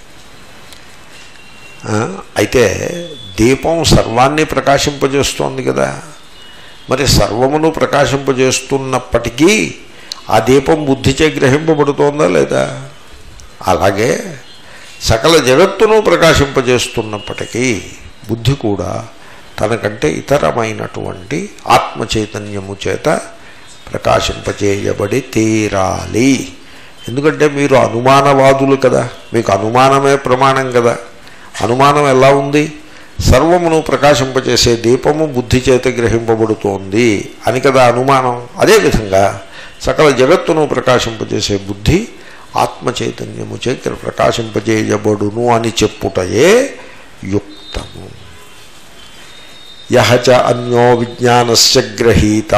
అయితే దీపం సర్వాన్ని ప్రకాశింపజేస్తోంది కదా మరి సర్వమును ప్రకాశింపజేస్తున్నప్పటికీ ఆ దీపం బుద్ధిచే గ్రహింపబడుతోందా లేదా అలాగే సకల జగత్తును ప్రకాశింపజేస్తున్నప్పటికీ బుద్ధి కూడా తనకంటే ఇతరమైనటువంటి ఆత్మ చైతన్యము చేత ప్రకాశింపచేయబడి తీరాలి ఎందుకంటే మీరు అనుమానవాదులు కదా మీకు అనుమానమే ప్రమాణం కదా అనుమానం ఎలా ఉంది సర్వమును ప్రకాశింపచేసే దీపము బుద్ధి చేత గ్రహింపబడుతోంది అని కదా అనుమానం అదేవిధంగా సకల జగత్తును ప్రకాశింపజేసే బుద్ధి ఆత్మ చైతన్యము చేత ప్రకాశింపజేయబడును అని చెప్పుటయే యుక్తము యహ చ అన్యో విజ్ఞానస్య గ్రహీత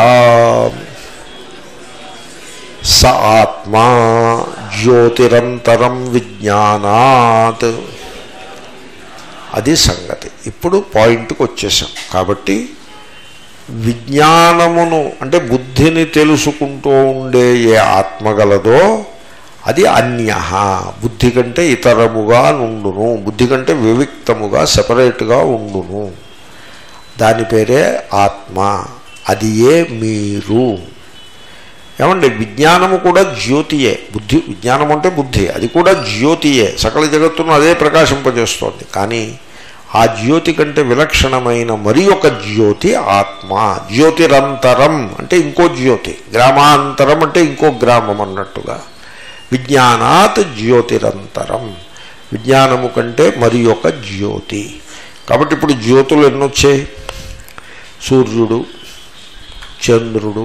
స ఆత్మా జ్యోతిరంతరం విజ్ఞానాత్ అది సంగతి ఇప్పుడు పాయింట్కి వచ్చేసాం కాబట్టి విజ్ఞానమును అంటే బుద్ధిని తెలుసుకుంటూ ఉండే ఏ ఆత్మ గలదో అది అన్య బుద్ధి కంటే ఇతరముగా నుండును బుద్ధి కంటే వివిక్తముగా సెపరేట్గా ఉండును దాని పేరే ఆత్మ అది ఏ మీరు ఏమండి విజ్ఞానము కూడా జ్యోతియే బుద్ధి విజ్ఞానం అంటే బుద్ధి అది కూడా జ్యోతియే సకల జగత్తును అదే ప్రకాశింపజేస్తోంది కానీ ఆ జ్యోతి కంటే విలక్షణమైన మరి ఒక జ్యోతి ఆత్మ జ్యోతిరంతరం అంటే ఇంకో జ్యోతి గ్రామాంతరం అంటే ఇంకో గ్రామం అన్నట్టుగా విజ్ఞానాత్ జ్యోతిరంతరం విజ్ఞానము కంటే మరి ఒక జ్యోతి కాబట్టి ఇప్పుడు జ్యోతులు ఎన్నొచ్చాయి సూర్యుడు చంద్రుడు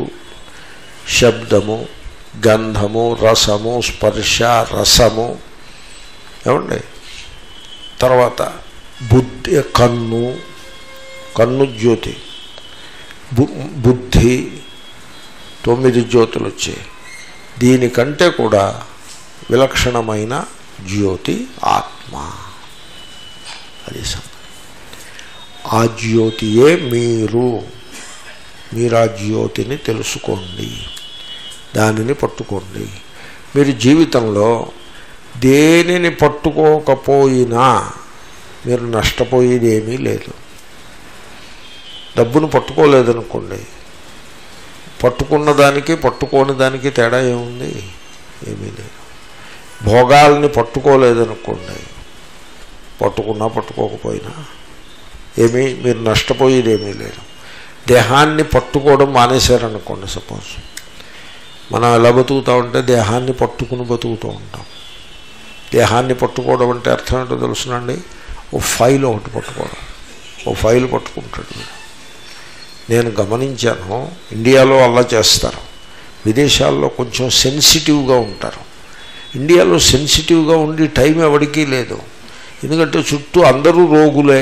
శబ్దము గంధము రసము స్పర్శ రసము ఏమండి తర్వాత బుద్ధి కన్ను కన్ను జ్యోతి బు బుద్ధి తొమ్మిది జ్యోతులు వచ్చాయి దీనికంటే కూడా విలక్షణమైన జ్యోతి ఆత్మ అది సంగతి ఆ జ్యోతియే మీరు మీరు ఆ జ్యోతిని తెలుసుకోండి దానిని పట్టుకోండి మీరు జీవితంలో దేనిని పట్టుకోకపోయినా మీరు నష్టపోయేది ఏమీ లేదు డబ్బును పట్టుకోలేదనుకోండి పట్టుకున్న దానికి పట్టుకోని దానికి తేడా ఏముంది ఏమీ లేదు భోగాల్ని పట్టుకోలేదనుకోండి పట్టుకున్నా పట్టుకోకపోయినా ఏమీ మీరు నష్టపోయేది ఏమీ లేదు దేహాన్ని పట్టుకోవడం మానేశారనుకోండి సపోజ్ మనం ఎలా బతుకుతూ ఉంటే దేహాన్ని పట్టుకుని బతుకుతూ ఉంటాం దేహాన్ని పట్టుకోవడం అంటే అర్థం ఏంటో తెలుసునండి ఓ ఫైల్ ఒకటి పట్టుకోవడం ఓ ఫైల్ పట్టుకుంటాడు వీడు. నేను గమనించాను ఇండియాలో అలా చేస్తారు విదేశాల్లో కొంచెం సెన్సిటివ్గా ఉంటారు ఇండియాలో సెన్సిటివ్గా ఉండి టైం ఎవరికీ లేదు ఎందుకంటే చుట్టూ అందరూ రోగులే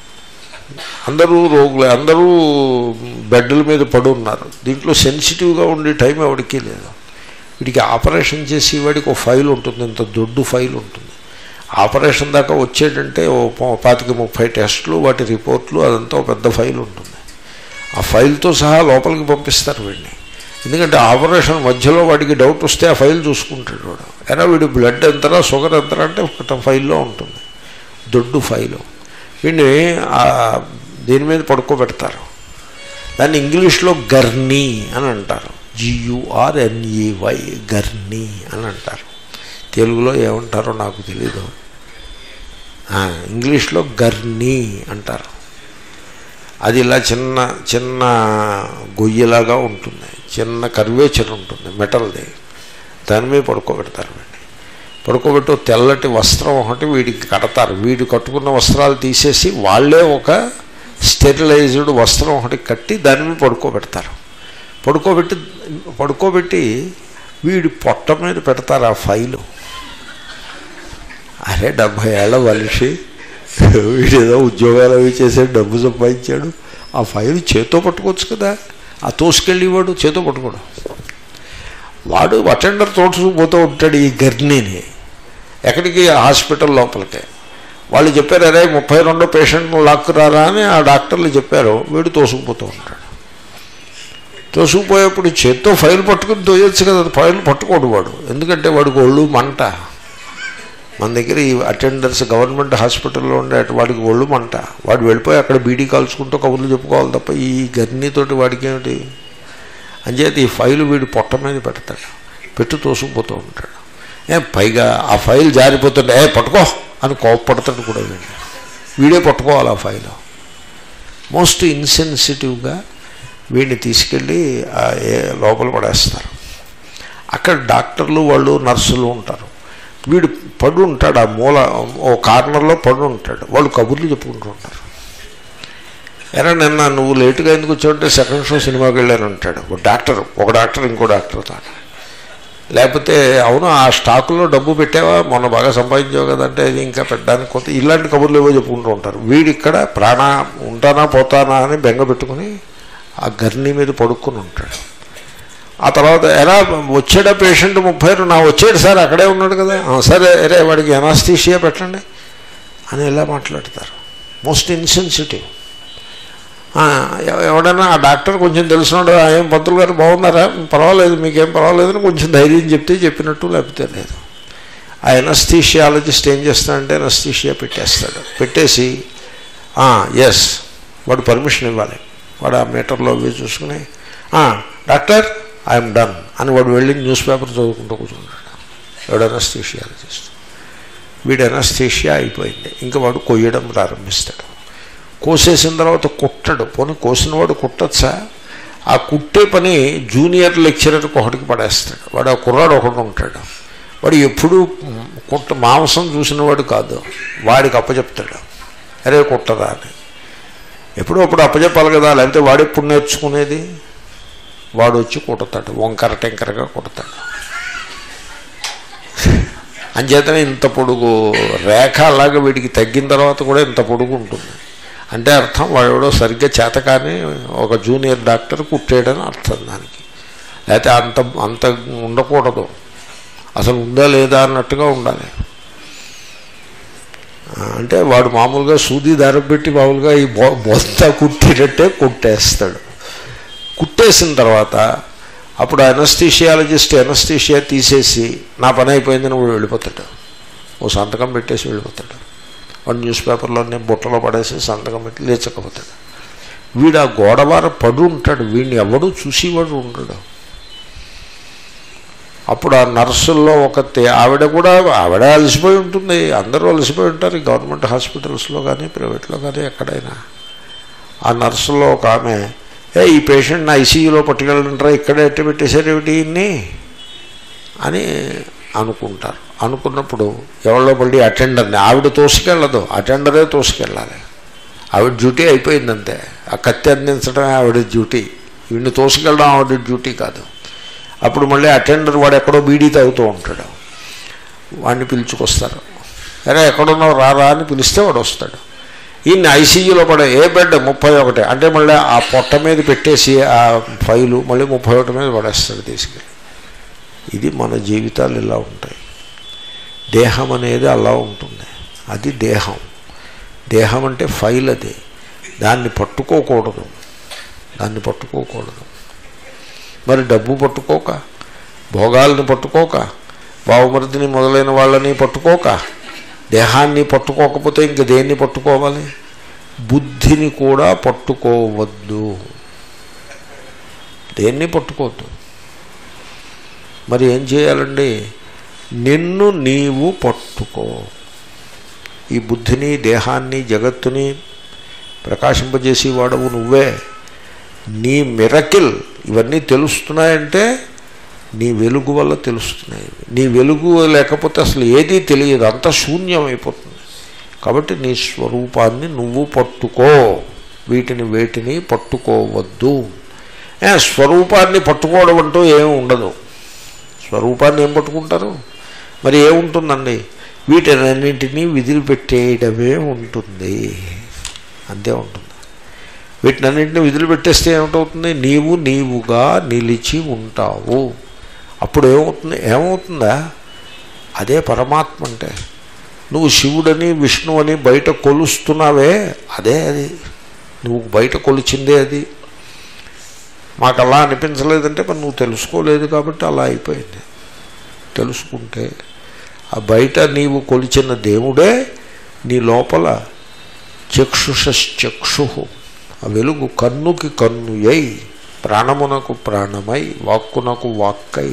అందరూ రోగులే అందరూ బెడ్ల మీద పడి ఉన్నారు దీంట్లో సెన్సిటివ్గా ఉండే టైం ఎవరికీ లేదు వీడికి ఆపరేషన్ చేసి వాడికి ఒక ఫైల్ ఉంటుంది ఇంత దొడ్డు ఫైల్ ఉంటుంది ఆపరేషన్ దాకా వచ్చేటంటే ఓ పా- పాతిక ముప్పై టెస్టులు వాటి రిపోర్ట్లు అదంతా ఒక పెద్ద ఫైల్ ఉంటుంది ఆ ఫైల్తో సహా లోపలికి పంపిస్తారు వీడిని ఎందుకంటే ఆపరేషన్ మధ్యలో వాడికి డౌట్ వస్తే ఆ ఫైల్ చూసుకుంటాడు వాడు అయినా వీడి బ్లడ్ ఎంతరా షుగర్ ఎంతరా అంటే ఒక ఫైల్లో ఉంటుంది దొడ్డు ఫైలు వీడిని ఆ దీని మీద పడుకోబెడతారు దాన్ని ఇంగ్లీష్లో గర్నీ అని అంటారు జియుఆర్ఎన్ఈవై గర్నీ అని అంటారు తెలుగులో ఏమంటారో నాకు తెలీదు ఆ, ఇంగ్లీష్లో గర్నీ అంటారు అది ఇలా చిన్న చిన్న గొయ్యిలాగా ఉంటుంది చిన్న కర్వేచర్ ఉంటుంది మెటల్ది దాని మీద పడుకోబెడతారు వీడిని పడుకోబెట్టి ఓ తెల్లటి వస్త్రం ఒకటి వీడికి కడతారు వీడు కట్టుకున్న వస్త్రాలు తీసేసి వాళ్ళే ఒక స్టెరిలైజ్డ్ వస్త్రం ఒకటి కట్టి దాని మీద పడుకోబెడతారు పడుకోబెట్టి పడుకోబెట్టి వీడి పొట్ట మీద పెడతారు ఆ ఫైలు అరే డెబ్భై ఏళ్ళ మనిషి వీడేదో ఉద్యోగాలు అవి చేసే డబ్బు సంపాదించాడు ఆ ఫైల్ చేత్తో పట్టుకోవచ్చు కదా ఆ తోసుకెళ్ళి వాడు చేత్తో పట్టుకోడు వాడు అటెండర్ తోడుకుపోతూ ఉంటాడు ఈ గర్నీని ఎక్కడికి హాస్పిటల్ లోపలికి వాళ్ళు చెప్పారు అరే ముప్పై రెండో పేషెంట్ను లాక్కురారా అని ఆ డాక్టర్లు చెప్పారు వీడు తోసుకుపోతూ ఉంటాడు తోసుకుపోయేప్పుడు చేత్తో ఫైల్ పట్టుకుని తోయొచ్చు కదా ఫైల్ పట్టుకోడు వాడు ఎందుకంటే వాడికి ఒళ్ళు మంట మన దగ్గర ఈ అటెండర్స్ గవర్నమెంట్ హాస్పిటల్లో ఉండే వాడికి ఒళ్ళు మంట వాడు వెళ్ళిపోయి అక్కడ బీడీ కాల్చుకుంటూ కబుర్లు చెప్పుకోవాలి తప్ప ఈ గర్నీతోటి వాడికి ఏమిటి అంచేత ఈ ఫైల్ వీడు పొట్ట మీద పెడతాడు పెట్టు తోసుకుపోతూ ఉంటాడు ఏ పైగా ఆ ఫైల్ జారిపోతుంటే ఏ పట్టుకో అని కోపపడతాడు కూడా వీడు వీడే పట్టుకోవాలి ఆ ఫైల్ మోస్ట్ ఇన్సెన్సిటివ్గా వీడిని తీసుకెళ్ళి ఆ ఏ- లోపల పడేస్తారు అక్కడ డాక్టర్లు వాళ్ళు నర్సులు ఉంటారు వీడు పడు ఉంటాడు ఆ మూల ఓ కార్నర్లో పడు ఉంటాడు వాళ్ళు కబుర్లు చెప్పుకుంటూ ఉంటారు ఎరా నిన్న నువ్వు లేటుగా ఎందుకు వచ్చావంటే సెకండ్ షో సినిమాకి వెళ్ళాను అంటాడు ఒక డాక్టర్ ఒక డాక్టర్ ఇంకో డాక్టర్ తాను లేకపోతే అవును ఆ స్టాకులో డబ్బు పెట్టావా మొన్న బాగా సంపాదించావు కదంటే ఇది ఇంకా పెట్టడానికి కొంత ఇలాంటి కబుర్లు ఏవో చెప్పుకుంటూ ఉంటారు వీడు ఇక్కడ ప్రాణ ఉంటానా పోతానా అని బెంగ పెట్టుకుని ఆ గర్ని మీద పడుకుని ఉంటాడు ఆ తర్వాత ఎలా వచ్చాడా పేషెంట్ ముప్పై రెండు నా వచ్చాడు సార్ అక్కడే ఉన్నాడు కదా "ఆ, సరే అరే వాడికి ఎనాస్థీషియా పెట్టండి అని ఇలా మాట్లాడతారు మోస్ట్ ఇన్సెన్సిటివ్ ఆ, ఎవ- ఎవడైనా ఆ డాక్టర్ కొంచెం తెలిసినాడు "ఆ, ఏం పంతులు గారు బాగున్నారా పర్వాలేదు మీకేం పర్వాలేదు అని కొంచెం ధైర్యం చెప్తే చెప్పినట్టు లేకపోతే లేదు ఆ ఎనస్థీషియాలజిస్ట్ ఏం చేస్తాడంటే ఎనస్థీషియా పెట్టేస్తాడు పెట్టేసి ఎస్ వాడు పర్మిషన్ ఇవ్వాలి వాడు ఆ మీటర్లో అవి చూసుకుని "ఆ, డాక్టర్ ఐఎమ్ డన్ అని వాడు వెళ్ళి న్యూస్ పేపర్ చదువుకుంటూ కూర్చుంటాడు వాడు ఎనస్థీషియాలజిస్ట్ వీడు ఎనస్థీషియా అయిపోయింది ఇంకా వాడు కొయ్యడం ప్రారంభిస్తాడు కోసేసిన తర్వాత కుట్టడు పోనీ కోసినవాడు కుట్టచ్చా ఆ కుట్టే పని జూనియర్ లెక్చరర్కి ఒకటికి పడేస్తాడు వాడు ఆ కుర్రాడు ఒకడు ఉంటాడు వాడు ఎప్పుడు కుట్ట మాంసం చూసినవాడు కాదు వాడికి అప్పచెప్తాడు అరే కుట్టరా అని ఎప్పుడో అప్పుడు అప్పచెప్పాలి కదా లేకపోతే వాడు ఎప్పుడు నేర్చుకునేది వాడు వచ్చి కుడతాడు వంకర టెంకరగా కుడతాడు అంచేతనే ఇంత పొడుగు రేఖ అలాగే వీడికి తగ్గిన తర్వాత కూడా ఇంత పొడుగు ఉంటుంది అంటే అర్థం వాడెవడో సరిగ్గా చేతకాని ఒక జూనియర్ డాక్టర్ కుట్టాడని అర్థం దానికి లేకపోతే అంత అంత ఉండకూడదు అసలు ఉందా లేదా అన్నట్టుగా ఉండాలి ఆ, అంటే వాడు మామూలుగా సూది దారం పెట్టి మామూలుగా ఈ బొ బొత్త కుట్టినట్టే కుట్టేస్తాడు కుట్టేసిన తర్వాత అప్పుడు ఎనస్థీషియాలజిస్ట్ ఎనస్థీషియా తీసేసి నా పని అయిపోయిందని వాడు వెళ్ళిపోతాడు ఓ సంతకం పెట్టేసి వెళ్ళిపోతాడు వాడు న్యూస్ పేపర్లోనే బుట్టలో పడేసి సంతకం పెట్టి లేచకపోతాడు వీడు ఆ గోడవార పడు ఉంటాడు వీడిని ఎవడూ చూసేవాడు ఉండడు అప్పుడు ఆ నర్సుల్లో ఒకతే ఆవిడ కూడా ఆవిడ అలసిపోయి ఉంటుంది అందరూ అలసిపోయి ఉంటారు ఈ గవర్నమెంట్ హాస్పిటల్స్లో కానీ ప్రైవేట్లో కానీ ఎక్కడైనా ఆ నర్సులో ఒక ఆమె ఏ ఈ పేషెంట్ని ఐసీయూలో పట్టుకెళ్ళంటారా ఇక్కడే ఎట్టి పెట్టేశారు ఏమిటి ఇన్ని అని అనుకుంటారు అనుకున్నప్పుడు ఎవరిలో పడి అటెండర్ని ఆవిడ తోసుకెళ్ళదు అటెండరే తోసుకెళ్ళాలి ఆవిడ డ్యూటీ అయిపోయిందంతే ఆ కత్తి అందించడమే ఆవిడ డ్యూటీ వీడిని తోసుకెళ్ళడం ఆవిడ డ్యూటీ కాదు అప్పుడు మళ్ళీ అటెండర్ వాడు ఎక్కడో బీడీ తాగుతూ ఉంటాడు వాడిని పిలుచుకొస్తారు అరే ఎక్కడున్నావు రారా అని పిలిస్తే వాడు వస్తాడు ఈయన్ని ఐసీయూలో పడే ఏ బెడ్ ముప్పై ఒకటి అంటే మళ్ళీ ఆ పొట్ట మీద పెట్టేసి ఆ ఫైలు మళ్ళీ ముప్పై ఒకటి మీద పడేస్తాడు తీసుకెళ్ళి ఇది మన జీవితాలు ఇలా ఉంటాయి దేహం అనేది అలా ఉంటుంది అది దేహం దేహం అంటే ఫైల్ అది దాన్ని పట్టుకోకూడదు దాన్ని పట్టుకోకూడదు మరి డబ్బు పట్టుకోక భోగాల్ని పట్టుకోక బావమరిదిని మొదలైన వాళ్ళని పట్టుకోక దేహాన్ని పట్టుకోకపోతే ఇంక దేన్ని పట్టుకోవాలి బుద్ధిని కూడా పట్టుకోవద్దు దేన్ని పట్టుకోవద్దు మరి ఏం చేయాలండి నిన్ను నీవు పట్టుకో ఈ బుద్ధిని దేహాన్ని జగత్తుని ప్రకాశింపజేసి వాడవు నువ్వే నీ మిరకిల్ ఇవన్నీ తెలుస్తున్నాయంటే నీ వెలుగు వల్ల తెలుస్తున్నాయి నీ వెలుగు లేకపోతే అసలు ఏదీ తెలియదు అంతా శూన్యం అయిపోతుంది కాబట్టి నీ స్వరూపాన్ని నువ్వు పట్టుకో వీటిని వేటిని పట్టుకోవద్దు ఏ, స్వరూపాన్ని పట్టుకోవడం అంటూ ఏమి ఉండదు స్వరూపాన్ని ఏం పట్టుకుంటారు మరి ఏముంటుందండి వీటినన్నింటినీ విదిలిపెట్టేయడమే ఉంటుంది అంతే ఉంటుంది వీటినన్నింటినీ విదిలిపెట్టేస్తే ఏమిటవుతుంది నీవు నీవుగా నిలిచి ఉంటావు అప్పుడు ఏమవుతుంది ఏమవుతుందా అదే పరమాత్మ అంటే నువ్వు శివుడని విష్ణువని బయట కొలుస్తున్నావే అదే అది నువ్వు బయట కొలిచిందే అది మాకు అలా అనిపించలేదంటే మరి నువ్వు తెలుసుకోలేదు కాబట్టి అలా అయిపోయింది తెలుసుకుంటే ఆ బయట నీవు కొలిచిన దేవుడే నీ లోపల చక్షుషశ్చక్షు ఆ వెలుగు కన్నుకి కన్ను అయి ప్రాణమునకు ప్రాణమై వాక్కునకు వాక్కై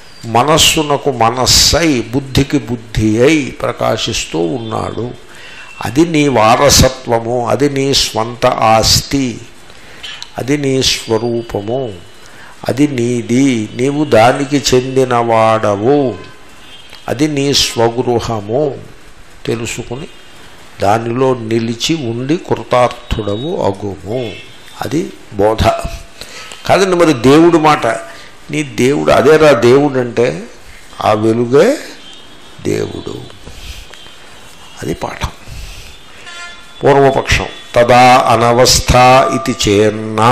మనస్సునకు మనస్సై బుద్ధికి బుద్ధి అయి ప్రకాశిస్తూ ఉన్నాడు అది నీ వారసత్వము అది నీ స్వంత ఆస్తి అది నీ స్వరూపము అది నీది నీవు దానికి చెందినవాడవు అది నీ స్వగృహము తెలుసుకుని దానిలో నిలిచి ఉండి కృతార్థుడవు అగుము అది బోధ కాదండి మరి దేవుడు మాట నీ దేవుడు అదేరా దేవుడు అంటే ఆ వెలుగే దేవుడు అది పాఠం పూర్వపక్షం తదా అనవస్థ ఇది చేన్నా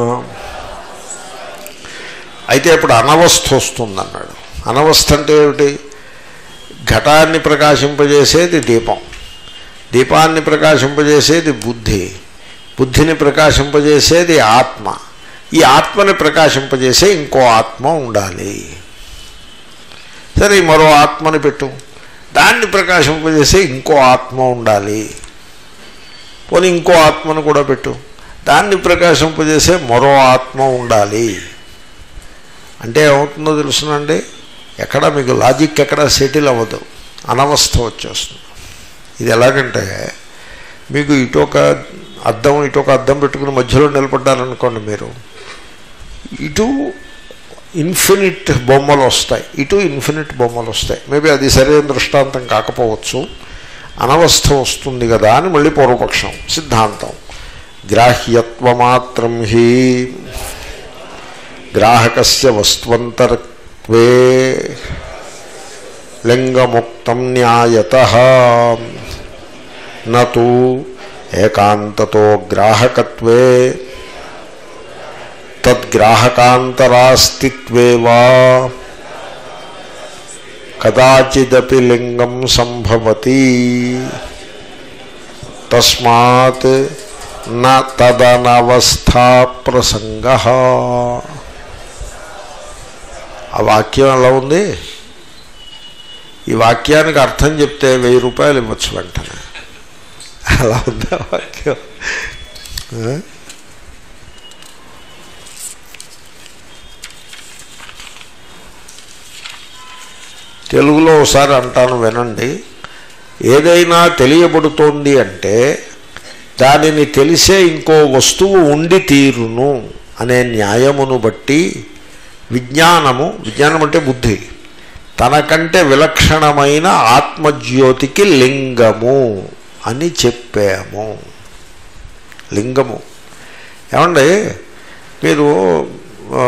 అయితే ఇప్పుడు అనవస్థ వస్తుందన్నాడు అనవస్థ అంటే ఏమిటి ఘటాన్ని ప్రకాశింపజేసేది దీపం దీపాన్ని ప్రకాశింపజేసేది బుద్ధి బుద్ధిని ప్రకాశింపజేసేది ఆత్మ ఈ ఆత్మని ప్రకాశింపజేసే ఇంకో ఆత్మ ఉండాలి సరే ఈ మరో ఆత్మని పెట్టు దాన్ని ప్రకాశింపజేసే ఇంకో ఆత్మ ఉండాలి పోనీ ఇంకో ఆత్మను కూడా పెట్టు దాన్ని ప్రకాశింపజేసే మరో ఆత్మ ఉండాలి అంటే ఏమవుతుందో తెలుసునండి ఎక్కడ మీకు లాజిక్ ఎక్కడ సెటిల్ అవ్వదు అనవస్థ వచ్చేస్తుంది ఇది ఎలాగంటే మీకు ఇటొక అద్దం ఇటొక అద్దం పెట్టుకుని మధ్యలో నిలబడ్డారనుకోండి మీరు ఇటు ఇన్ఫినిట్ బొమ్మలు వస్తాయి ఇటు ఇన్ఫినిట్ బొమ్మలు వస్తాయి మేబీ అది సరైన దృష్టాంతం కాకపోవచ్చు అనవస్థ వస్తుంది కదా అని మళ్ళీ పూర్వపక్షం సిద్ధాంతం గ్రాహ్యత్వమాత్రం హి గ్రాహకస్య వస్త్వంతరత్వే లింగముక్తం న్యాయత నూ ఏకాంతతో గ్రాహకత్వే తద్గ్రాహకాంతరాస్తిత్వే వా కదాచిదపి లింగం సంభవతి తస్మాత్ న తదనవస్థా ప్రసంగ ఆ వాక్యం ఎలా ఉంది ఈ వాక్యానికి అర్థం చెప్తే వెయ్యి రూపాయలు ఇవ్వచ్చు వెంటనే అలా ఉంది ఆ వాక్యం ఆ? తెలుగులో ఒకసారి అంటాను వినండి ఏదైనా తెలియబడుతోంది అంటే దానిని తెలిసే ఇంకో వస్తువు ఉండి తీరును అనే న్యాయమును బట్టి విజ్ఞానము విజ్ఞానం అంటే బుద్ధి తనకంటే విలక్షణమైన ఆత్మజ్యోతికి లింగము అని చెప్పాము లింగము ఏమండి మీరు ఆ,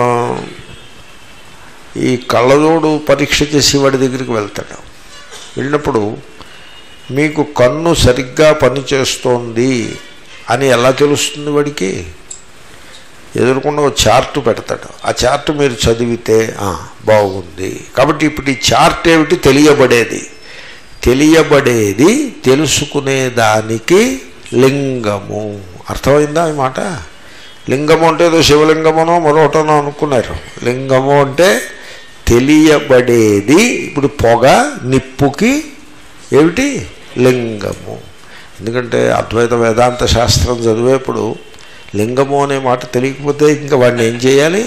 ఈ కళ్ళజోడు పరీక్ష చేసి వాడి దగ్గరికి వెళ్తాడు వెళ్ళినప్పుడు మీకు కన్ను సరిగ్గా పనిచేస్తోంది అని ఎలా తెలుస్తుంది వాడికి ఎదురుకుండా ఒక చార్టు పెడతాడు ఆ చార్ట్ మీరు చదివితే "ఆ, బాగుంది కాబట్టి ఇప్పుడు ఈ చార్ట్ ఏమిటి తెలియబడేది తెలియబడేది తెలుసుకునే దానికి లింగము అర్థమైందా ఈ మాట లింగము అంటే ఏదో శివలింగమనో మరొకటనో అనుకున్నారు లింగము అంటే తెలియబడేది ఇప్పుడు పొగ నిప్పుకి ఏమిటి లింగము ఎందుకంటే అద్వైత వేదాంత శాస్త్రం చదివేప్పుడు లింగము అనే మాట తెలియకపోతే ఇంకా వాడిని ఏం చేయాలి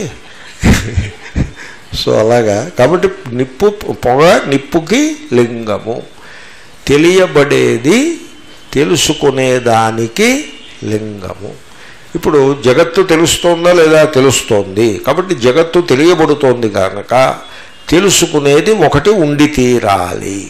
సో అలాగా కాబట్టి నిప్పు పొగ నిప్పుకి లింగము తెలియబడేది తెలుసుకునేదానికి లింగము ఇప్పుడు జగత్తు తెలుస్తోందా లేదా తెలుస్తోంది కాబట్టి జగత్తు తెలియబడుతోంది కనుక తెలుసుకునేది ఒకటి ఉండి తీరాలి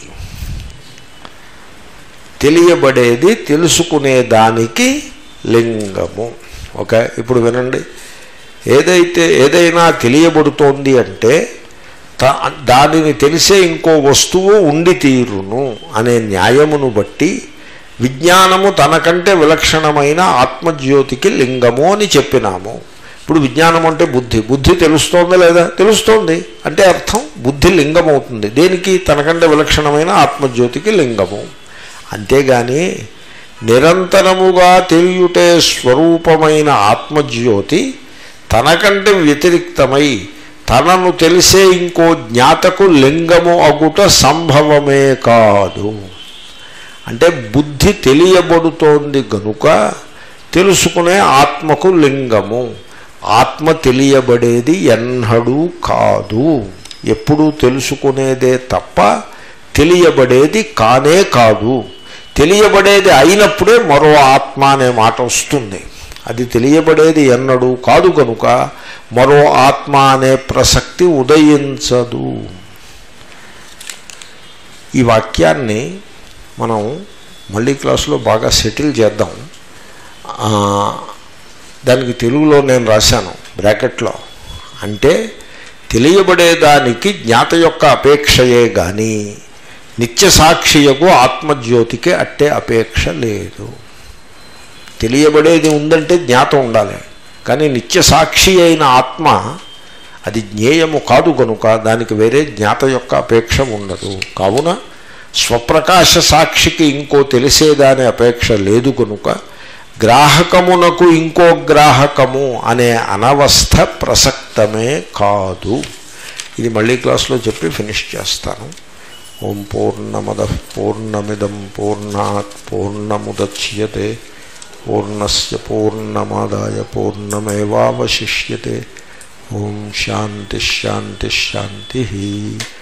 తెలియబడేది తెలుసుకునే దానికి లింగము ఓకే ఇప్పుడు వినండి ఏదైతే ఏదైనా తెలియబడుతోంది అంటే త- దానిని తెలిసే ఇంకో వస్తువు ఉండి తీరును అనే న్యాయమును బట్టి విజ్ఞానము తనకంటే విలక్షణమైన ఆత్మజ్యోతికి లింగము అని చెప్పినాము ఇప్పుడు విజ్ఞానం అంటే బుద్ధి బుద్ధి తెలుస్తోందా లేదా తెలుస్తోంది అంటే అర్థం బుద్ధి లింగం అవుతుంది దేనికి తనకంటే విలక్షణమైన ఆత్మజ్యోతికి లింగము అంతేగాని నిరంతరముగా తెలియుటే స్వరూపమైన ఆత్మజ్యోతి తనకంటే వ్యతిరిక్తమై తనను తెలిసే ఇంకో జ్ఞాతకు లింగము అగుట సంభవమే కాదు అంటే బుద్ధి తెలియబడుతోంది గనుక తెలుసుకునే ఆత్మకు లింగము ఆత్మ తెలియబడేది ఎన్నడూ కాదు ఎప్పుడూ తెలుసుకునేదే తప్ప తెలియబడేది కానే కాదు తెలియబడేది అయినప్పుడే మరో ఆత్మ అనే మాట వస్తుంది అది తెలియబడేది ఎన్నడూ కాదు కనుక మరో ఆత్మ అనే ప్రసక్తి ఉదయించదు ఈ వాక్యాన్ని మనం మళ్ళీ క్లాసులో బాగా సెటిల్ చేద్దాం ఆ, దానికి తెలుగులో నేను రాశాను బ్రాకెట్లో అంటే తెలియబడేదానికి జ్ఞాత యొక్క అపేక్షయే కానీ నిత్య సాక్షియకు ఆత్మజ్యోతికి అట్టే అపేక్ష లేదు తెలియబడేది ఉందంటే జ్ఞాత ఉండాలి కానీ నిత్య సాక్షి అయిన ఆత్మ అది జ్ఞేయము కాదు కనుక దానికి వేరే జ్ఞాత యొక్క అపేక్ష ఉండదు కావున స్వప్రకాశ సాక్షికి ఇంకో తెలిసేదాని అపేక్ష లేదు కనుక గ్రాహకమునకు ఇంకో గ్రాహకము అనే అనవస్థ ప్రసక్తమే కాదు ఇది మళ్ళీ క్లాస్లో చెప్పి ఫినిష్ చేస్తాను ఓం పూర్ణమద పూర్ణమిదం పూర్ణాత్ పూర్ణముద్యతే పూర్ణస్ పూర్ణమాదాయ పూర్ణమేవాశిష్యతే ఓం శాంతి శాంతి శాంతి